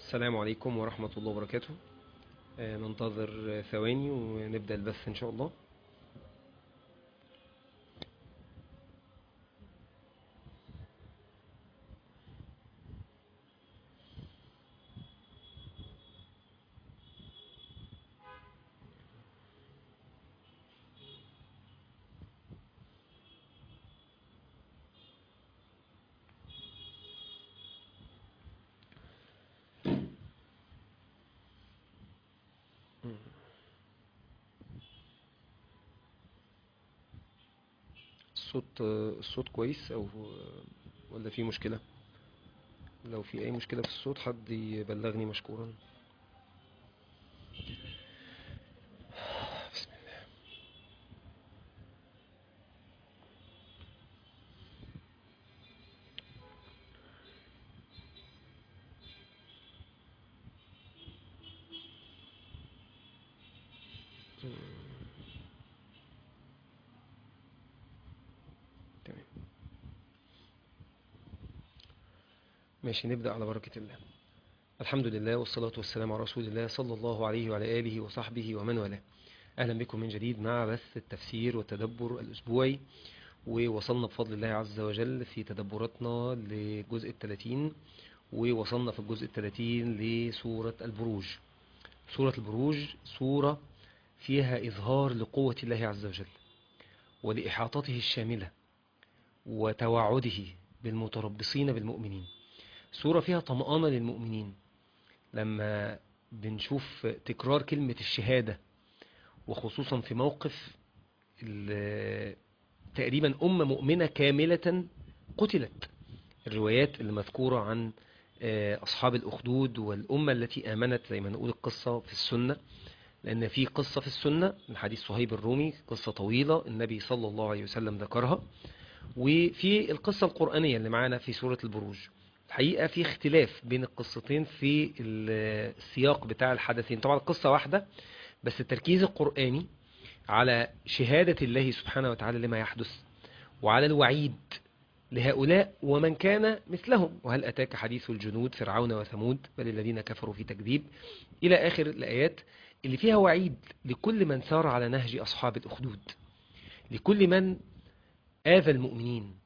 السلام عليكم ورحمة الله وبركاته آه، ننتظر آه، ثواني ونبدأ البث إن شاء الله الصوت آه، الصوت كويس أو آه، ولا في مشكلة لو في أي مشكلة في الصوت حد يبلغني مشكورا بسم الله تمام ماشي نبدأ على بركة الله الحمد لله والصلاة والسلام على رسول الله صلى الله عليه وعلى آله وصحبه ومن والاه أهلا بكم من جديد مع بث التفسير والتدبر الأسبوعي ووصلنا بفضل الله عز وجل في تدبراتنا لجزء الثلاثين ووصلنا في الجزء الثلاثين لسورة البروج سورة البروج سورة فيها إظهار لقوة الله عز وجل ولإحاطته الشاملة وتوعده بالمتربصين بالمؤمنين سورة فيها طمأنة للمؤمنين لما بنشوف تكرار كلمة الشهادة وخصوصا في موقف ال- تقريبا أمة مؤمنة كاملة قتلت الروايات اللي مذكورة عن آه، أصحاب الأخدود والأمة التي آمنت زي ما نقول القصة في السنة لأن في قصة في السنة من حديث صهيب الرومي قصة طويلة النبي صلى الله عليه وسلم ذكرها وفي القصة القرآنية اللي معانا في سورة البروج الحقيقة في اختلاف بين القصتين في ال- السياق بتاع الحدثين طبعا القصة واحدة بس التركيز القرآني على شهادة الله سبحانه وتعالى لما يحدث وعلى الوعيد لهؤلاء ومن كان مثلهم وهل أتاك حديث الجنود فرعون وثمود بل الذين كفروا في تكذيب إلى آخر الآيات اللي فيها وعيد لكل من سار على نهج أصحاب الأخدود لكل من آذى المؤمنين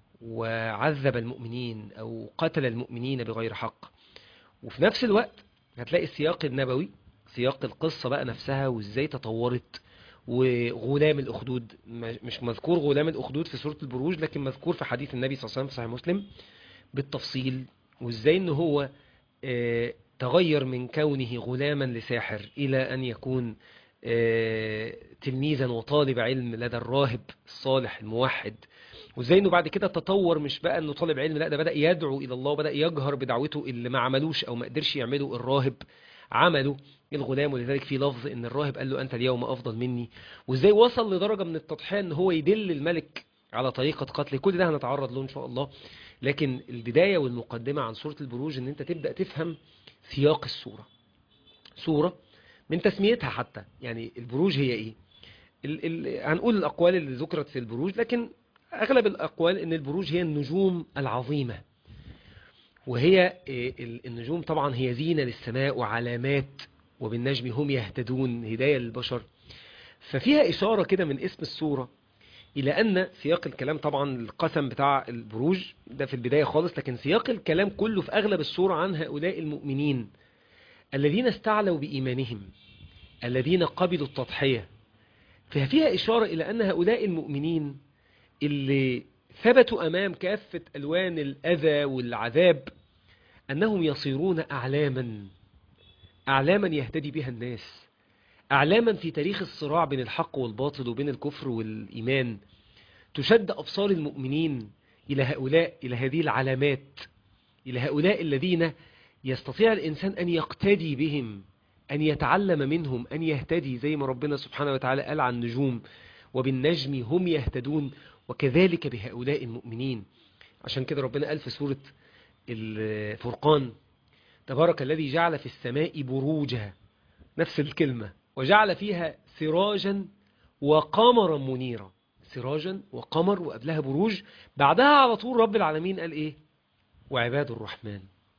وعذب المؤمنين أو قتل المؤمنين بغير حق وفي نفس الوقت هتلاقي السياق النبوي سياق القصة بقى نفسها وازاي تطورت وغلام الأخدود م- مش مذكور غلام الأخدود في سورة البروج لكن مذكور في حديث النبي صلى الله عليه وسلم في صحيح مسلم بالتفصيل وازاي ان هو آه، تغير من كونه غلاما لساحر إلى أن يكون آه، تلميذا وطالب علم لدى الراهب الصالح الموحد وازاي انه بعد كده تطور مش بقى انه طالب علم لا ده بدأ يدعو الى الله وبدأ يجهر بدعوته اللي ما عملوش او ما قدرش يعمله الراهب عمله الغلام ولذلك في لفظ ان الراهب قال له انت اليوم افضل مني وازاي وصل لدرجة من التضحية ان هو يدل الملك على طريقة قتل كل ده هنتعرض له ان شاء الله لكن البداية والمقدمة عن سورة البروج ان انت تبدأ تفهم سياق السورة سورة من تسميتها حتى يعني البروج هي ايه ال ال هنقول الأقوال اللي ذكرت في البروج لكن أغلب الأقوال أن البروج هي النجوم العظيمة وهي إيه، ال- النجوم طبعا هي زينة للسماء وعلامات وبالنجم هم يهتدون هداية للبشر ففيها إشارة كده من اسم السورة إلى أن سياق الكلام طبعا القسم بتاع البروج ده في البداية خالص لكن سياق الكلام كله في أغلب السورة عن هؤلاء المؤمنين الذين استعلوا بإيمانهم الذين قبلوا التضحية ففيها إشارة إلى أن هؤلاء المؤمنين اللي ثبتوا أمام كافة ألوان الأذى والعذاب أنهم يصيرون أعلاما أعلاما يهتدي بها الناس أعلاما في تاريخ الصراع بين الحق والباطل وبين الكفر والإيمان تشد أبصار المؤمنين إلى هؤلاء إلى هذه العلامات إلى هؤلاء الذين يستطيع الإنسان أن يقتدي بهم أن يتعلم منهم أن يهتدي زي ما ربنا سبحانه وتعالى قال عن النجوم وبالنجم هم يهتدون وكذلك بهؤلاء المؤمنين عشان كده ربنا قال في سورة الفرقان تبارك الذي جعل في السماء بروجا نفس الكلمة وجعل فيها سراجا وقمرا منيرا سراجا وقمر وقبلها بروج بعدها على طول رب العالمين قال ايه وعباد الرحمن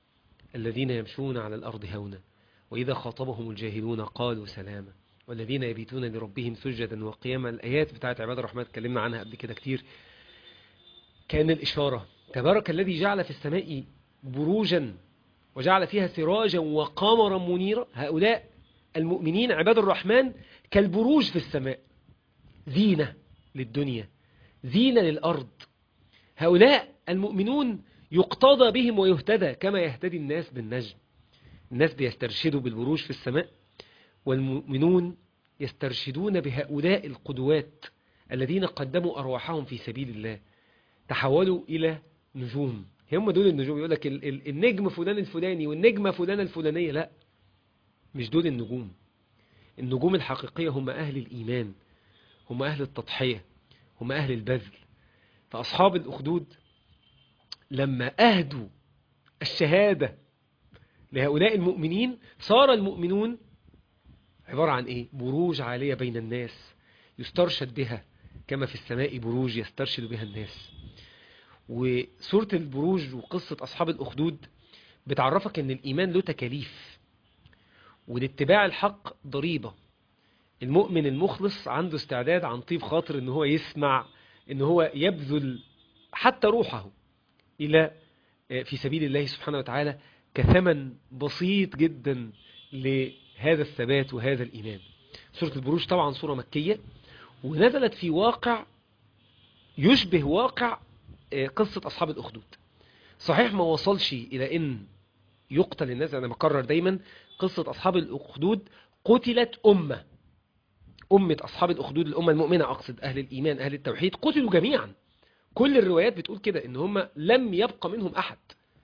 الذين يمشون على الأرض هونا وإذا خاطبهم الجاهلون قالوا سلاما والذين يبيتون لربهم سجدا وقياما الآيات بتاعت عباد الرحمن اتكلمنا عنها قبل كده كتير كان الإشارة تبارك الذي جعل في السماء بروجا وجعل فيها سراجا وقمرا منيرا هؤلاء المؤمنين عباد الرحمن كالبروج في السماء زينة للدنيا زينة للأرض هؤلاء المؤمنون يقتضى بهم ويهتدى كما يهتدي الناس بالنجم الناس بيسترشدوا بالبروج في السماء والمؤمنون يسترشدون بهؤلاء القدوات الذين قدموا أرواحهم في سبيل الله تحولوا إلى نجوم هم دول النجوم يقول لك النجم فلان الفلاني والنجمة فلان الفلانية لا مش دول النجوم النجوم الحقيقية هم أهل الإيمان هم أهل التضحية هم أهل البذل فأصحاب الأخدود لما أهدوا الشهادة لهؤلاء المؤمنين صار المؤمنون عبارة عن إيه؟ بروج عالية بين الناس يسترشد بها كما في السماء بروج يسترشد بها الناس وسورة البروج وقصة أصحاب الأخدود بتعرفك أن الإيمان له تكاليف والاتباع الحق ضريبة المؤمن المخلص عنده استعداد عن طيب خاطر ان هو يسمع ان هو يبذل حتى روحه الى في سبيل الله سبحانه وتعالى كثمن بسيط جدا لهذا الثبات وهذا الإيمان سورة البروج طبعا سورة مكية ونزلت في واقع يشبه واقع قصة أصحاب الأخدود صحيح ما وصلش إلى أن يقتل الناس أنا بكرر دايما قصة أصحاب الأخدود قتلت أمة أمة أصحاب الأخدود الأمة المؤمنة أقصد أهل الإيمان أهل التوحيد قتلوا جميعا كل الروايات بتقول كده إن هم لم يبقى منهم أحد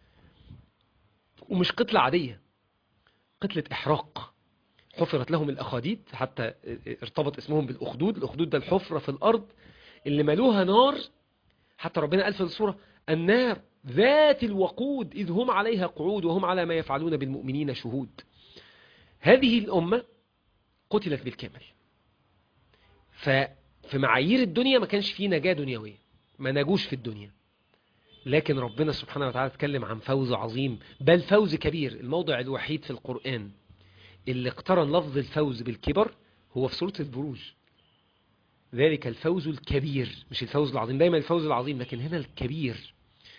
ومش قتلة عادية قتلة إحراق حفرت لهم الأخاديد حتى ارتبط اسمهم بالأخدود الأخدود ده الحفرة في الأرض اللي ملوها نار حتى ربنا قال في الصورة النار ذات الوقود إذ هم عليها قعود وهم على ما يفعلون بالمؤمنين شهود هذه الأمة قتلت بالكامل ففي معايير الدنيا ما كانش فيه نجاة دنيوية ما نجوش في الدنيا لكن ربنا سبحانه وتعالى اتكلم عن فوز عظيم بل فوز كبير الموضع الوحيد في القرآن اللي اقترن لفظ الفوز بالكبر هو في سورة البروج ذلك الفوز الكبير مش الفوز العظيم دايما الفوز العظيم لكن هنا الكبير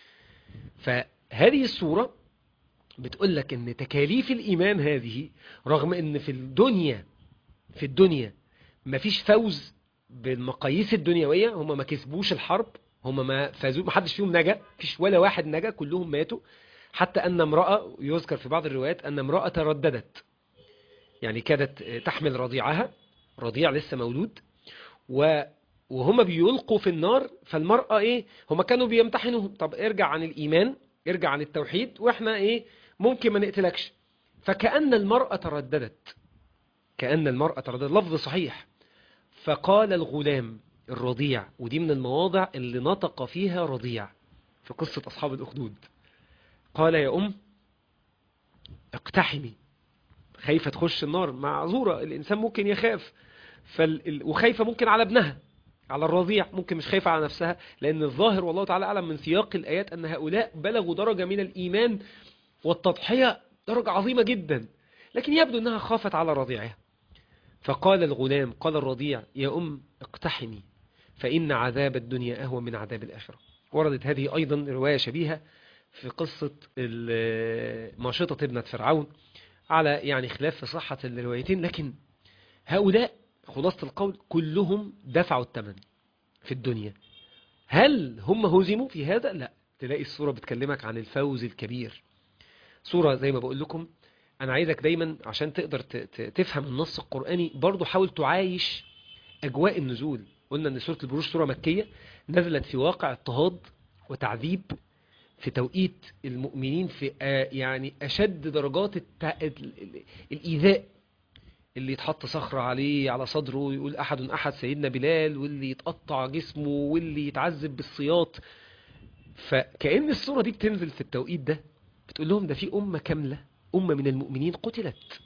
فهذه الصورة بتقول لك ان تكاليف الإيمان هذه رغم ان في الدنيا في الدنيا مفيش فوز بالمقاييس الدنيوية هم ما كسبوش الحرب هم ما فازوا ما حدش فيهم نجا فيش ولا واحد نجا كلهم ماتوا حتى أن امرأة يذكر في بعض الروايات أن امرأة ترددت يعني كادت تحمل رضيعها رضيع لسه مولود و وهم بيلقوا في النار فالمرأة ايه هم كانوا بيمتحنوهم طب ارجع عن الإيمان ارجع عن التوحيد واحنا ايه ممكن ما نقتلكش فكأن المرأة ترددت كأن المرأة ترددت لفظ صحيح فقال الغلام الرضيع ودي من المواضع اللي نطق فيها رضيع في قصة أصحاب الأخدود قال يا أم اقتحمي خايفة تخش النار معذورة الإنسان ممكن يخاف فال... وخايفة ممكن على ابنها على الرضيع ممكن مش خايفة على نفسها لأن الظاهر والله تعالى أعلم من سياق الآيات أن هؤلاء بلغوا درجة من الإيمان والتضحية درجة عظيمة جدا لكن يبدو أنها خافت على رضيعها فقال الغلام قال الرضيع يا أم اقتحمي فإن عذاب الدنيا أهوى من عذاب الآخرة وردت هذه أيضا رواية شبيهة في قصة ماشطة ابنة فرعون على يعني خلاف في صحة الروايتين لكن هؤلاء خلاصة القول كلهم دفعوا الثمن في الدنيا هل هم هزموا في هذا؟ لا تلاقي الصورة بتكلمك عن الفوز الكبير صورة زي ما بقول لكم أنا عايزك دايما عشان تقدر تفهم النص القرآني برضو حاول تعايش أجواء النزول قلنا أن سورة البروج سورة مكية نزلت في واقع اضطهاد وتعذيب في توقيت المؤمنين في يعني أشد درجات التع... الإيذاء اللي يتحط صخرة عليه على صدره ويقول أحد أحد سيدنا بلال واللي يتقطع جسمه واللي يتعذب بالسياط فكأن الصورة دي بتنزل في التوقيت ده بتقول لهم ده في أمة كاملة أمة من المؤمنين قتلت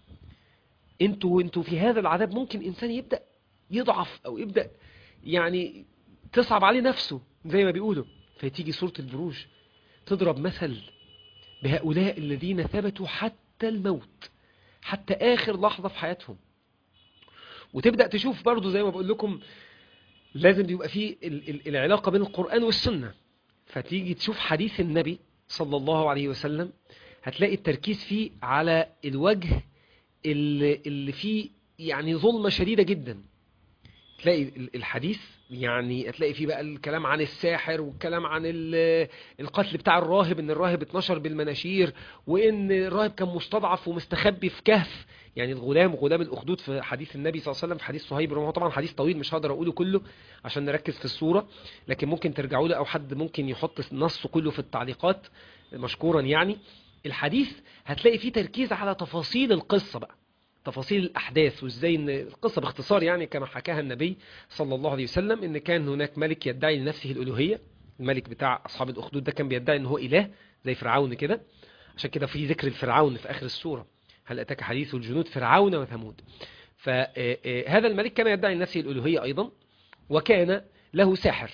انتوا انتوا في هذا العذاب ممكن إنسان يبدأ يضعف أو يبدأ يعني تصعب عليه نفسه زي ما بيقولوا فتيجي سورة البروج تضرب مثل بهؤلاء الذين ثبتوا حتى الموت حتى آخر لحظة في حياتهم وتبدأ تشوف برضو زي ما بقول لكم لازم يبقى فيه ال- ال- العلاقة بين القرآن والسنة فتيجي تشوف حديث النبي صلى الله عليه وسلم هتلاقي التركيز فيه على الوجه اللي, اللي فيه يعني ظلمة شديدة جدا تلاقي ال- الحديث يعني هتلاقي فيه بقى الكلام عن الساحر والكلام عن ال- القتل بتاع الراهب ان الراهب اتنشر بالمناشير وان الراهب كان مستضعف ومستخبي في كهف يعني الغلام غلام الاخدود في حديث النبي صلى الله عليه وسلم في حديث صهيب هو طبعا حديث طويل مش هقدر اقوله كله عشان نركز في الصورة لكن ممكن ترجعوا له او حد ممكن يحط نصه كله في التعليقات مشكورا يعني الحديث هتلاقي فيه تركيز على تفاصيل القصة بقى تفاصيل الأحداث وإزاي إن القصة باختصار يعني كما حكاها النبي صلى الله عليه وسلم إن كان هناك ملك يدعي لنفسه الألوهية الملك بتاع أصحاب الأخدود ده كان بيدعي إن هو إله زي فرعون كده عشان كده في ذكر الفرعون في آخر السورة هل أتاك حديث الجنود فرعون وثمود فهذا الملك كان يدعي لنفسه الألوهية أيضا وكان له ساحر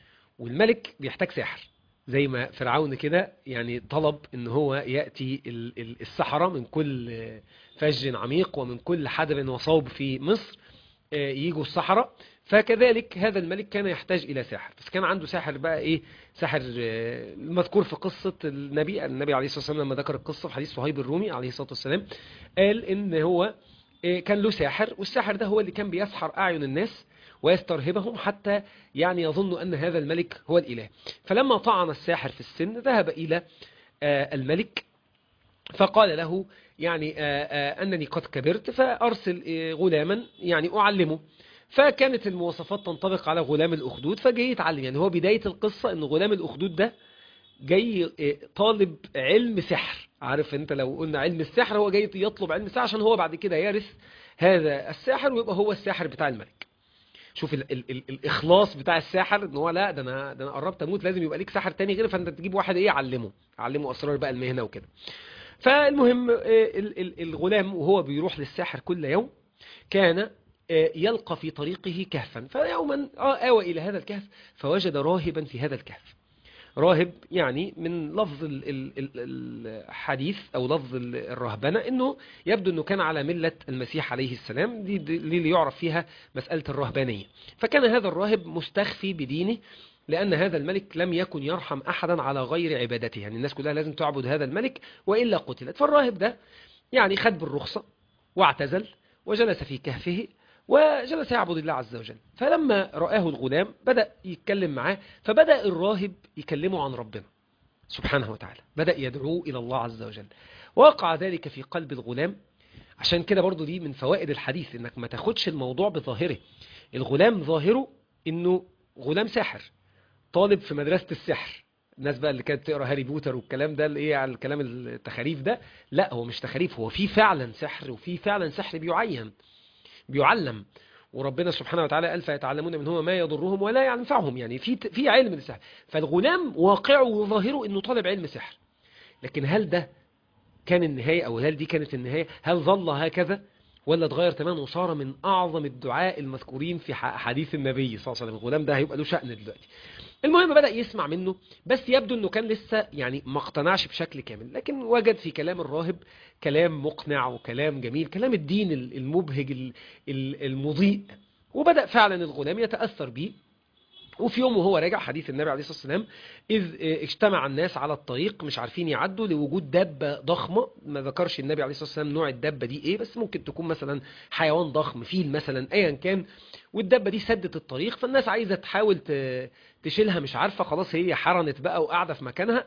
والملك بيحتاج ساحر زي ما فرعون كده يعني طلب ان هو يأتي ال- ال- السحرة من كل آه، فج عميق ومن كل حدب وصوب في مصر آه، يجوا السحرة فكذلك هذا الملك كان يحتاج إلى ساحر بس كان عنده ساحر بقى إيه ساحر آه، المذكور في قصة النبي النبي عليه الصلاة والسلام لما ذكر القصة في حديث صهيب الرومي عليه الصلاة والسلام قال إن هو آه، كان له ساحر والساحر ده هو اللي كان بيسحر أعين الناس ويسترهبهم حتى يعني يظن أن هذا الملك هو الإله فلما طعن الساحر في السن ذهب إلى آه، الملك فقال له يعني آه، آه، أنني قد كبرت فأرسل آه، غلاما يعني أعلمه فكانت المواصفات تنطبق على غلام الأخدود فجاي يتعلم يعني هو بداية القصة أن غلام الأخدود ده جاي آه، طالب علم سحر عارف انت لو قلنا علم السحر هو جاي يطلب علم السحر عشان هو بعد كده يرث هذا الساحر ويبقى هو الساحر بتاع الملك شوف ال ال ال الاخلاص بتاع الساحر ان هو لا ده انا ده انا قربت اموت لازم يبقى ليك ساحر تاني غير فانت تجيب واحد ايه يعلمه علمه اسرار بقى المهنه وكده فالمهم آه، ال- ال- الغلام وهو بيروح للساحر كل يوم كان آه، يلقى في طريقه كهفا فيوما آه، آوى إلى هذا الكهف فوجد راهبا في هذا الكهف راهب يعني من لفظ ال- ال- ال- الحديث أو لفظ ال- الرهبنة أنه يبدو أنه كان على ملة المسيح عليه السلام دي, دي اللي يعرف فيها مسألة الرهبانية فكان هذا الراهب مستخفي بدينه لأن هذا الملك لم يكن يرحم أحدا على غير عبادته يعني الناس كلها لازم تعبد هذا الملك وإلا قتلت فالراهب ده يعني خد بالرخصة واعتزل وجلس في كهفه وجلس يعبد الله عز وجل فلما رآه الغلام بدأ يتكلم معاه فبدأ الراهب يكلمه عن ربنا سبحانه وتعالى بدأ يدعوه إلى الله عز وجل وقع ذلك في قلب الغلام عشان كده برضو دي من فوائد الحديث انك ما تاخدش الموضوع بظاهره الغلام ظاهره انه غلام ساحر طالب في مدرسة السحر الناس بقى اللي كانت تقرا هاري بوتر والكلام ده اللي ايه على الكلام التخاريف ده لا هو مش تخاريف هو في فعلا سحر وفي فعلا سحر بيعين بيعلم وربنا سبحانه وتعالى قال فيتعلمون منهما ما يضرهم ولا ينفعهم يعني في في علم السحر فالغلام واقعه وظاهره انه طالب علم سحر لكن هل ده كان النهاية او هل دي كانت النهاية هل ظل هكذا ولا اتغير تماما وصار من اعظم الدعاء المذكورين في ح- حديث النبي صلى الله عليه وسلم الغلام ده هيبقى له شأن دلوقتي المهم بدأ يسمع منه بس يبدو انه كان لسه يعني ما اقتنعش بشكل كامل لكن وجد في كلام الراهب كلام مقنع وكلام جميل كلام الدين ال- المبهج ال- ال- المضيء وبدأ فعلا الغلام يتأثر به وفي يوم وهو راجع حديث النبي عليه الصلاة والسلام إذ اجتمع الناس على الطريق مش عارفين يعدوا لوجود دابة ضخمة ما ذكرش النبي عليه الصلاة والسلام نوع الدابة دي ايه بس ممكن تكون مثلا حيوان ضخم فيل مثلا ايا كان والدابة دي سدت الطريق فالناس عايزة تحاول ت- تشيلها مش عارفة خلاص هي حرنت بقى وقاعدة في مكانها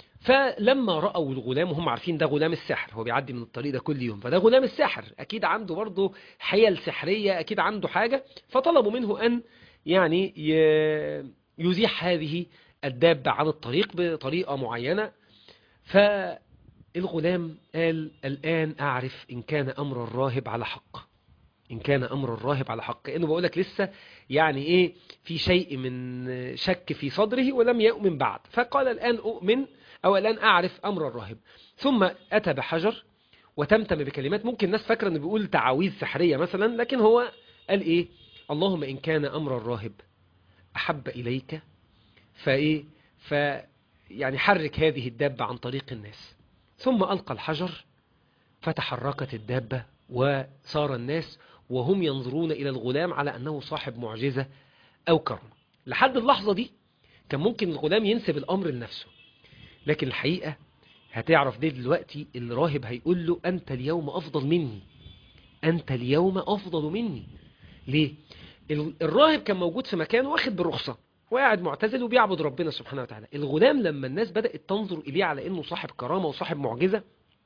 فلما رأوا الغلام وهم عارفين ده غلام السحر هو بيعدي من الطريق ده كل يوم فده غلام السحر أكيد عنده برضه حيل سحرية أكيد عنده حاجة فطلبوا منه أن يعني ي- يزيح هذه الدابة عن الطريق بطريقة معينة فالغلام قال الآن أعرف إن كان أمر الراهب على حق إن كان أمر الراهب على حق كأنه بقولك لسه يعني إيه في شيء من شك في صدره ولم يؤمن بعد فقال الآن أؤمن أو الآن أعرف أمر الراهب ثم أتى بحجر وتمتم بكلمات ممكن الناس فاكرة أنه بيقول تعاويذ سحرية مثلا لكن هو قال إيه اللهم إن كان أمر الراهب أحب إليك فإيه ف يعني حرك هذه الدابة عن طريق الناس ثم ألقى الحجر فتحركت الدابة وصار الناس وهم ينظرون إلى الغلام على أنه صاحب معجزة أو كرم لحد اللحظة دي كان ممكن الغلام ينسب الأمر لنفسه لكن الحقيقة هتعرف دي دلوقتي الراهب هيقول له أنت اليوم أفضل مني أنت اليوم أفضل مني ليه؟ الراهب كان موجود في مكان واخد بالرخصة وقاعد معتزل وبيعبد ربنا سبحانه وتعالى الغلام لما الناس بدأت تنظر إليه على أنه صاحب كرامة وصاحب معجزة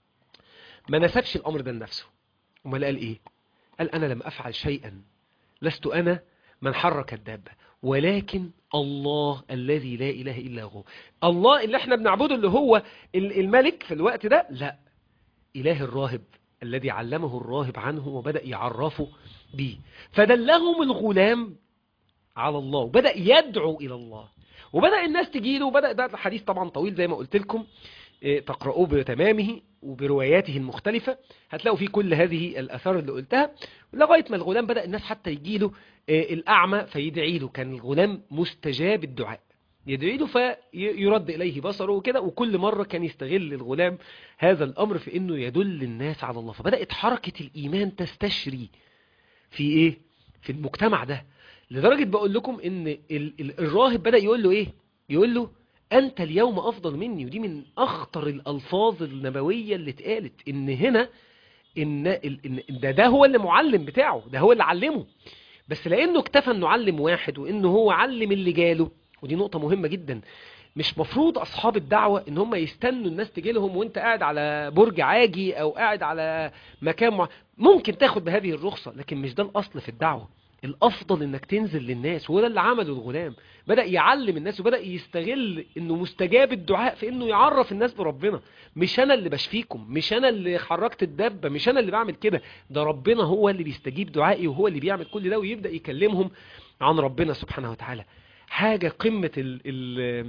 ما نسبش الأمر ده لنفسه امال قال إيه قال أنا لم أفعل شيئا لست أنا من حرك الدابة ولكن الله الذي لا إله إلا هو الله اللي احنا بنعبده اللي هو الملك في الوقت ده لا إله الراهب الذي علمه الراهب عنه وبدأ يعرفه به فدلهم الغلام على الله وبدأ يدعو إلى الله وبدأ الناس تجيله وبدأ ده الحديث طبعا طويل زي ما قلت لكم تقرأوه بتمامه وبرواياته المختلفة هتلاقوا فيه كل هذه الأثار اللي قلتها لغاية ما الغلام بدأ الناس حتى يجيله الأعمى فيدعي له كان الغلام مستجاب الدعاء يدعي له فيرد إليه بصره وكده وكل مرة كان يستغل الغلام هذا الأمر في أنه يدل الناس على الله فبدأت حركة الإيمان تستشري في إيه؟ في المجتمع ده لدرجة بقول لكم ان الراهب بدأ يقول له ايه يقول له انت اليوم افضل مني ودي من اخطر الالفاظ النبوية اللي اتقالت ان هنا ان, إن ده, ده هو اللي معلم بتاعه ده هو اللي علمه بس لانه اكتفى انه علم واحد وانه هو علم اللي جاله ودي نقطة مهمة جدا مش مفروض اصحاب الدعوة ان هم يستنوا الناس تجي لهم وانت قاعد على برج عاجي او قاعد على مكان مع... ممكن تاخد بهذه الرخصة لكن مش ده الاصل في الدعوة الافضل انك تنزل للناس وده اللي عمله الغلام بدأ يعلم الناس وبدأ يستغل انه مستجاب الدعاء في انه يعرف الناس بربنا مش انا اللي بشفيكم مش انا اللي حركت الدبة مش انا اللي بعمل كده ده ربنا هو اللي بيستجيب دعائي وهو اللي بيعمل كل ده ويبدأ يكلمهم عن ربنا سبحانه وتعالى حاجة قمة ال ال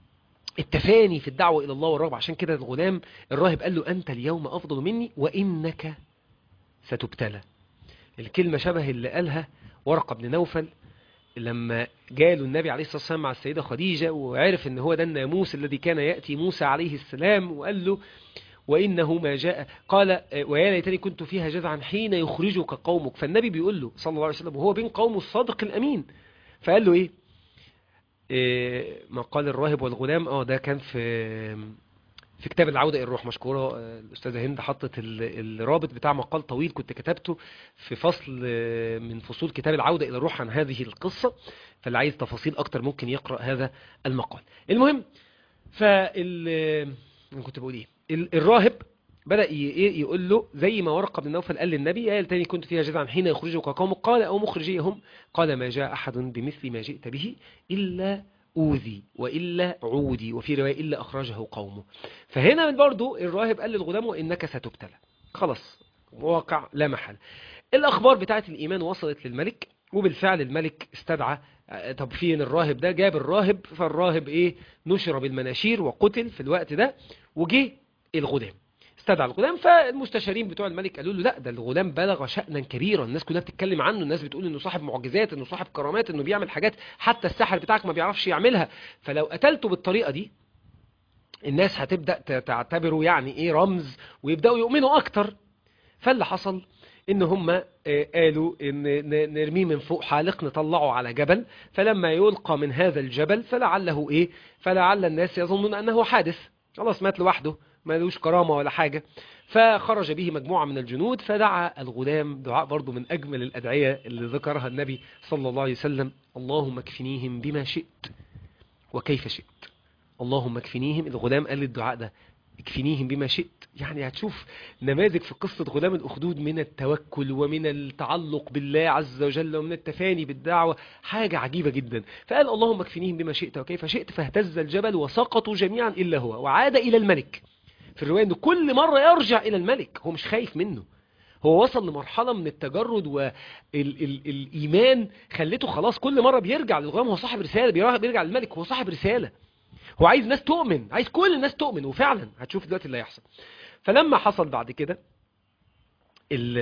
التفاني في الدعوة إلى الله والرغبة عشان كده الغلام الراهب قال له أنت اليوم أفضل مني وإنك ستبتلى الكلمة شبه اللي قالها ورقة بن نوفل لما جاله النبي عليه الصلاة والسلام مع السيدة خديجة وعرف ان هو ده الناموس الذي كان يأتي موسى عليه السلام وقال له وإنه ما جاء قال ويا ليتني كنت فيها جذعا حين يخرجك قومك فالنبي بيقول له صلى الله عليه وسلم وهو بين قومه الصادق الأمين فقال له إيه, إيه ما قال الراهب والغلام اه ده كان في في كتاب العودة إلى الروح مشكورة الأستاذة هند حطت الرابط بتاع مقال طويل كنت كتبته في فصل من فصول كتاب العودة إلى الروح عن هذه القصة فاللي عايز تفاصيل أكتر ممكن يقرأ هذا المقال المهم فال أنا كنت بقول إيه الراهب بدأ يقول له زي ما ورقة بن نوفل قال للنبي يا ليتني كنت فيها جزعا حين يخرجك قومك قال أو مخرجيهم قال ما جاء أحد بمثل ما جئت به إلا أوذي وإلا عودي وفي رواية إلا أخرجه قومه فهنا من برضو الراهب قال للغلام وإنك ستبتلى خلاص واقع لا محل الأخبار بتاعت الإيمان وصلت للملك وبالفعل الملك استدعى طب فين الراهب ده جاب الراهب فالراهب ايه نشر بالمناشير وقتل في الوقت ده وجه الغلام استدعى الغلام فالمستشارين بتوع الملك قالوا له لا ده الغلام بلغ شأنا كبيرا الناس كلها بتتكلم عنه الناس بتقول انه صاحب معجزات انه صاحب كرامات انه بيعمل حاجات حتى السحر بتاعك ما بيعرفش يعملها فلو قتلته بالطريقة دي الناس هتبدأ تعتبره يعني ايه رمز ويبدأوا يؤمنوا اكتر فاللي حصل ان هم قالوا ان نرميه من فوق حالق نطلعه على جبل فلما يلقى من هذا الجبل فلعله ايه فلعل الناس يظنون انه حادث خلاص مات لوحده مالوش كرامة ولا حاجة فخرج به مجموعة من الجنود فدعا الغلام دعاء برضو من أجمل الأدعية اللي ذكرها النبي صلى الله عليه وسلم اللهم اكفنيهم بما شئت وكيف شئت اللهم اكفنيهم الغلام قال الدعاء ده اكفنيهم بما شئت يعني هتشوف نماذج في قصة غلام الأخدود من التوكل ومن التعلق بالله عز وجل ومن التفاني بالدعوة حاجة عجيبة جدا فقال اللهم اكفنيهم بما شئت وكيف شئت فاهتز الجبل وسقطوا جميعا إلا هو وعاد إلى الملك في الرواية انه كل مرة يرجع الى الملك هو مش خايف منه هو وصل لمرحلة من التجرد والإيمان خلته خلاص كل مرة بيرجع للغلام هو صاحب رسالة بيرجع للملك هو صاحب رسالة هو عايز ناس تؤمن عايز كل الناس تؤمن وفعلا هتشوف دلوقتي اللي هيحصل فلما حصل بعد كده ال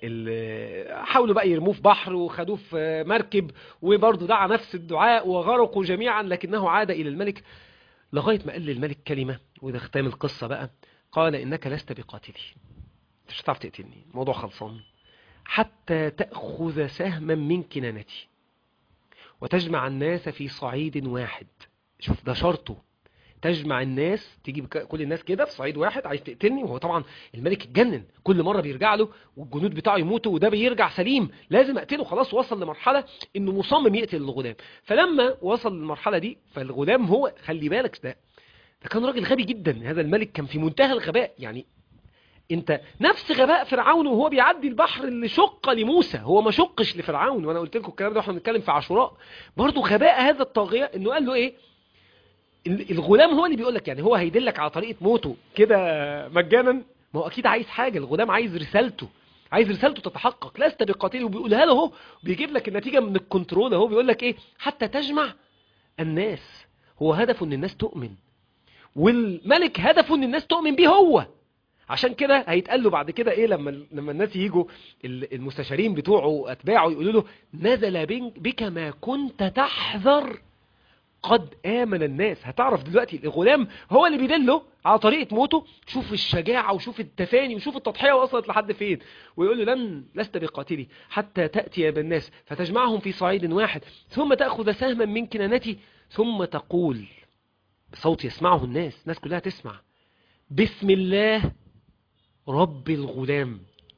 ال حاولوا بقى يرموه في بحر وخدوه في مركب وبرضه دعا نفس الدعاء وغرقوا جميعا لكنه عاد إلى الملك لغاية ما قال للملك كلمة وده ختام القصة بقى قال إنك لست بقاتلي أنت مش هتعرف تقتلني الموضوع خلصان حتى تأخذ سهما من كنانتي وتجمع الناس في صعيد واحد شوف ده شرطه تجمع الناس تجيب ك- كل الناس كده في صعيد واحد عايز تقتلني وهو طبعا الملك اتجنن كل مرة بيرجع له والجنود بتاعه يموتوا وده بيرجع سليم لازم اقتله خلاص وصل لمرحلة انه مصمم يقتل الغلام فلما وصل للمرحلة دي فالغلام هو خلي بالك ده ده كان راجل غبي جدا هذا الملك كان في منتهى الغباء يعني انت نفس غباء فرعون وهو بيعدي البحر اللي شق لموسى هو ما شقش لفرعون وانا قلت لكم الكلام ده واحنا بنتكلم في عاشوراء برضه غباء هذا الطاغية انه قال له ايه ال- الغلام هو اللي بيقول لك يعني هو هيدلك على طريقة موته كده مجانا ما هو اكيد عايز حاجة الغلام عايز رسالته عايز رسالته تتحقق لست بقاتله وبيقولها له اهو بيجيب لك النتيجة من الكنترول اهو بيقول لك ايه حتى تجمع الناس هو هدفه ان الناس تؤمن والملك هدفه ان الناس تؤمن بيه هو عشان كده هيتقال له بعد كده ايه لما لما الناس يجوا ال- المستشارين بتوعه اتباعه يقولوا له نزل بين- بك ما كنت تحذر قد آمن الناس هتعرف دلوقتي الغلام هو اللي بيدله على طريقة موته شوف الشجاعة وشوف التفاني وشوف التضحية وصلت لحد فين ويقول له لن لست بقاتلي حتى تأتي بالناس فتجمعهم في صعيد واحد ثم تأخذ سهما من كنانتي ثم تقول بصوت يسمعه الناس الناس كلها تسمع بسم الله رب الغلام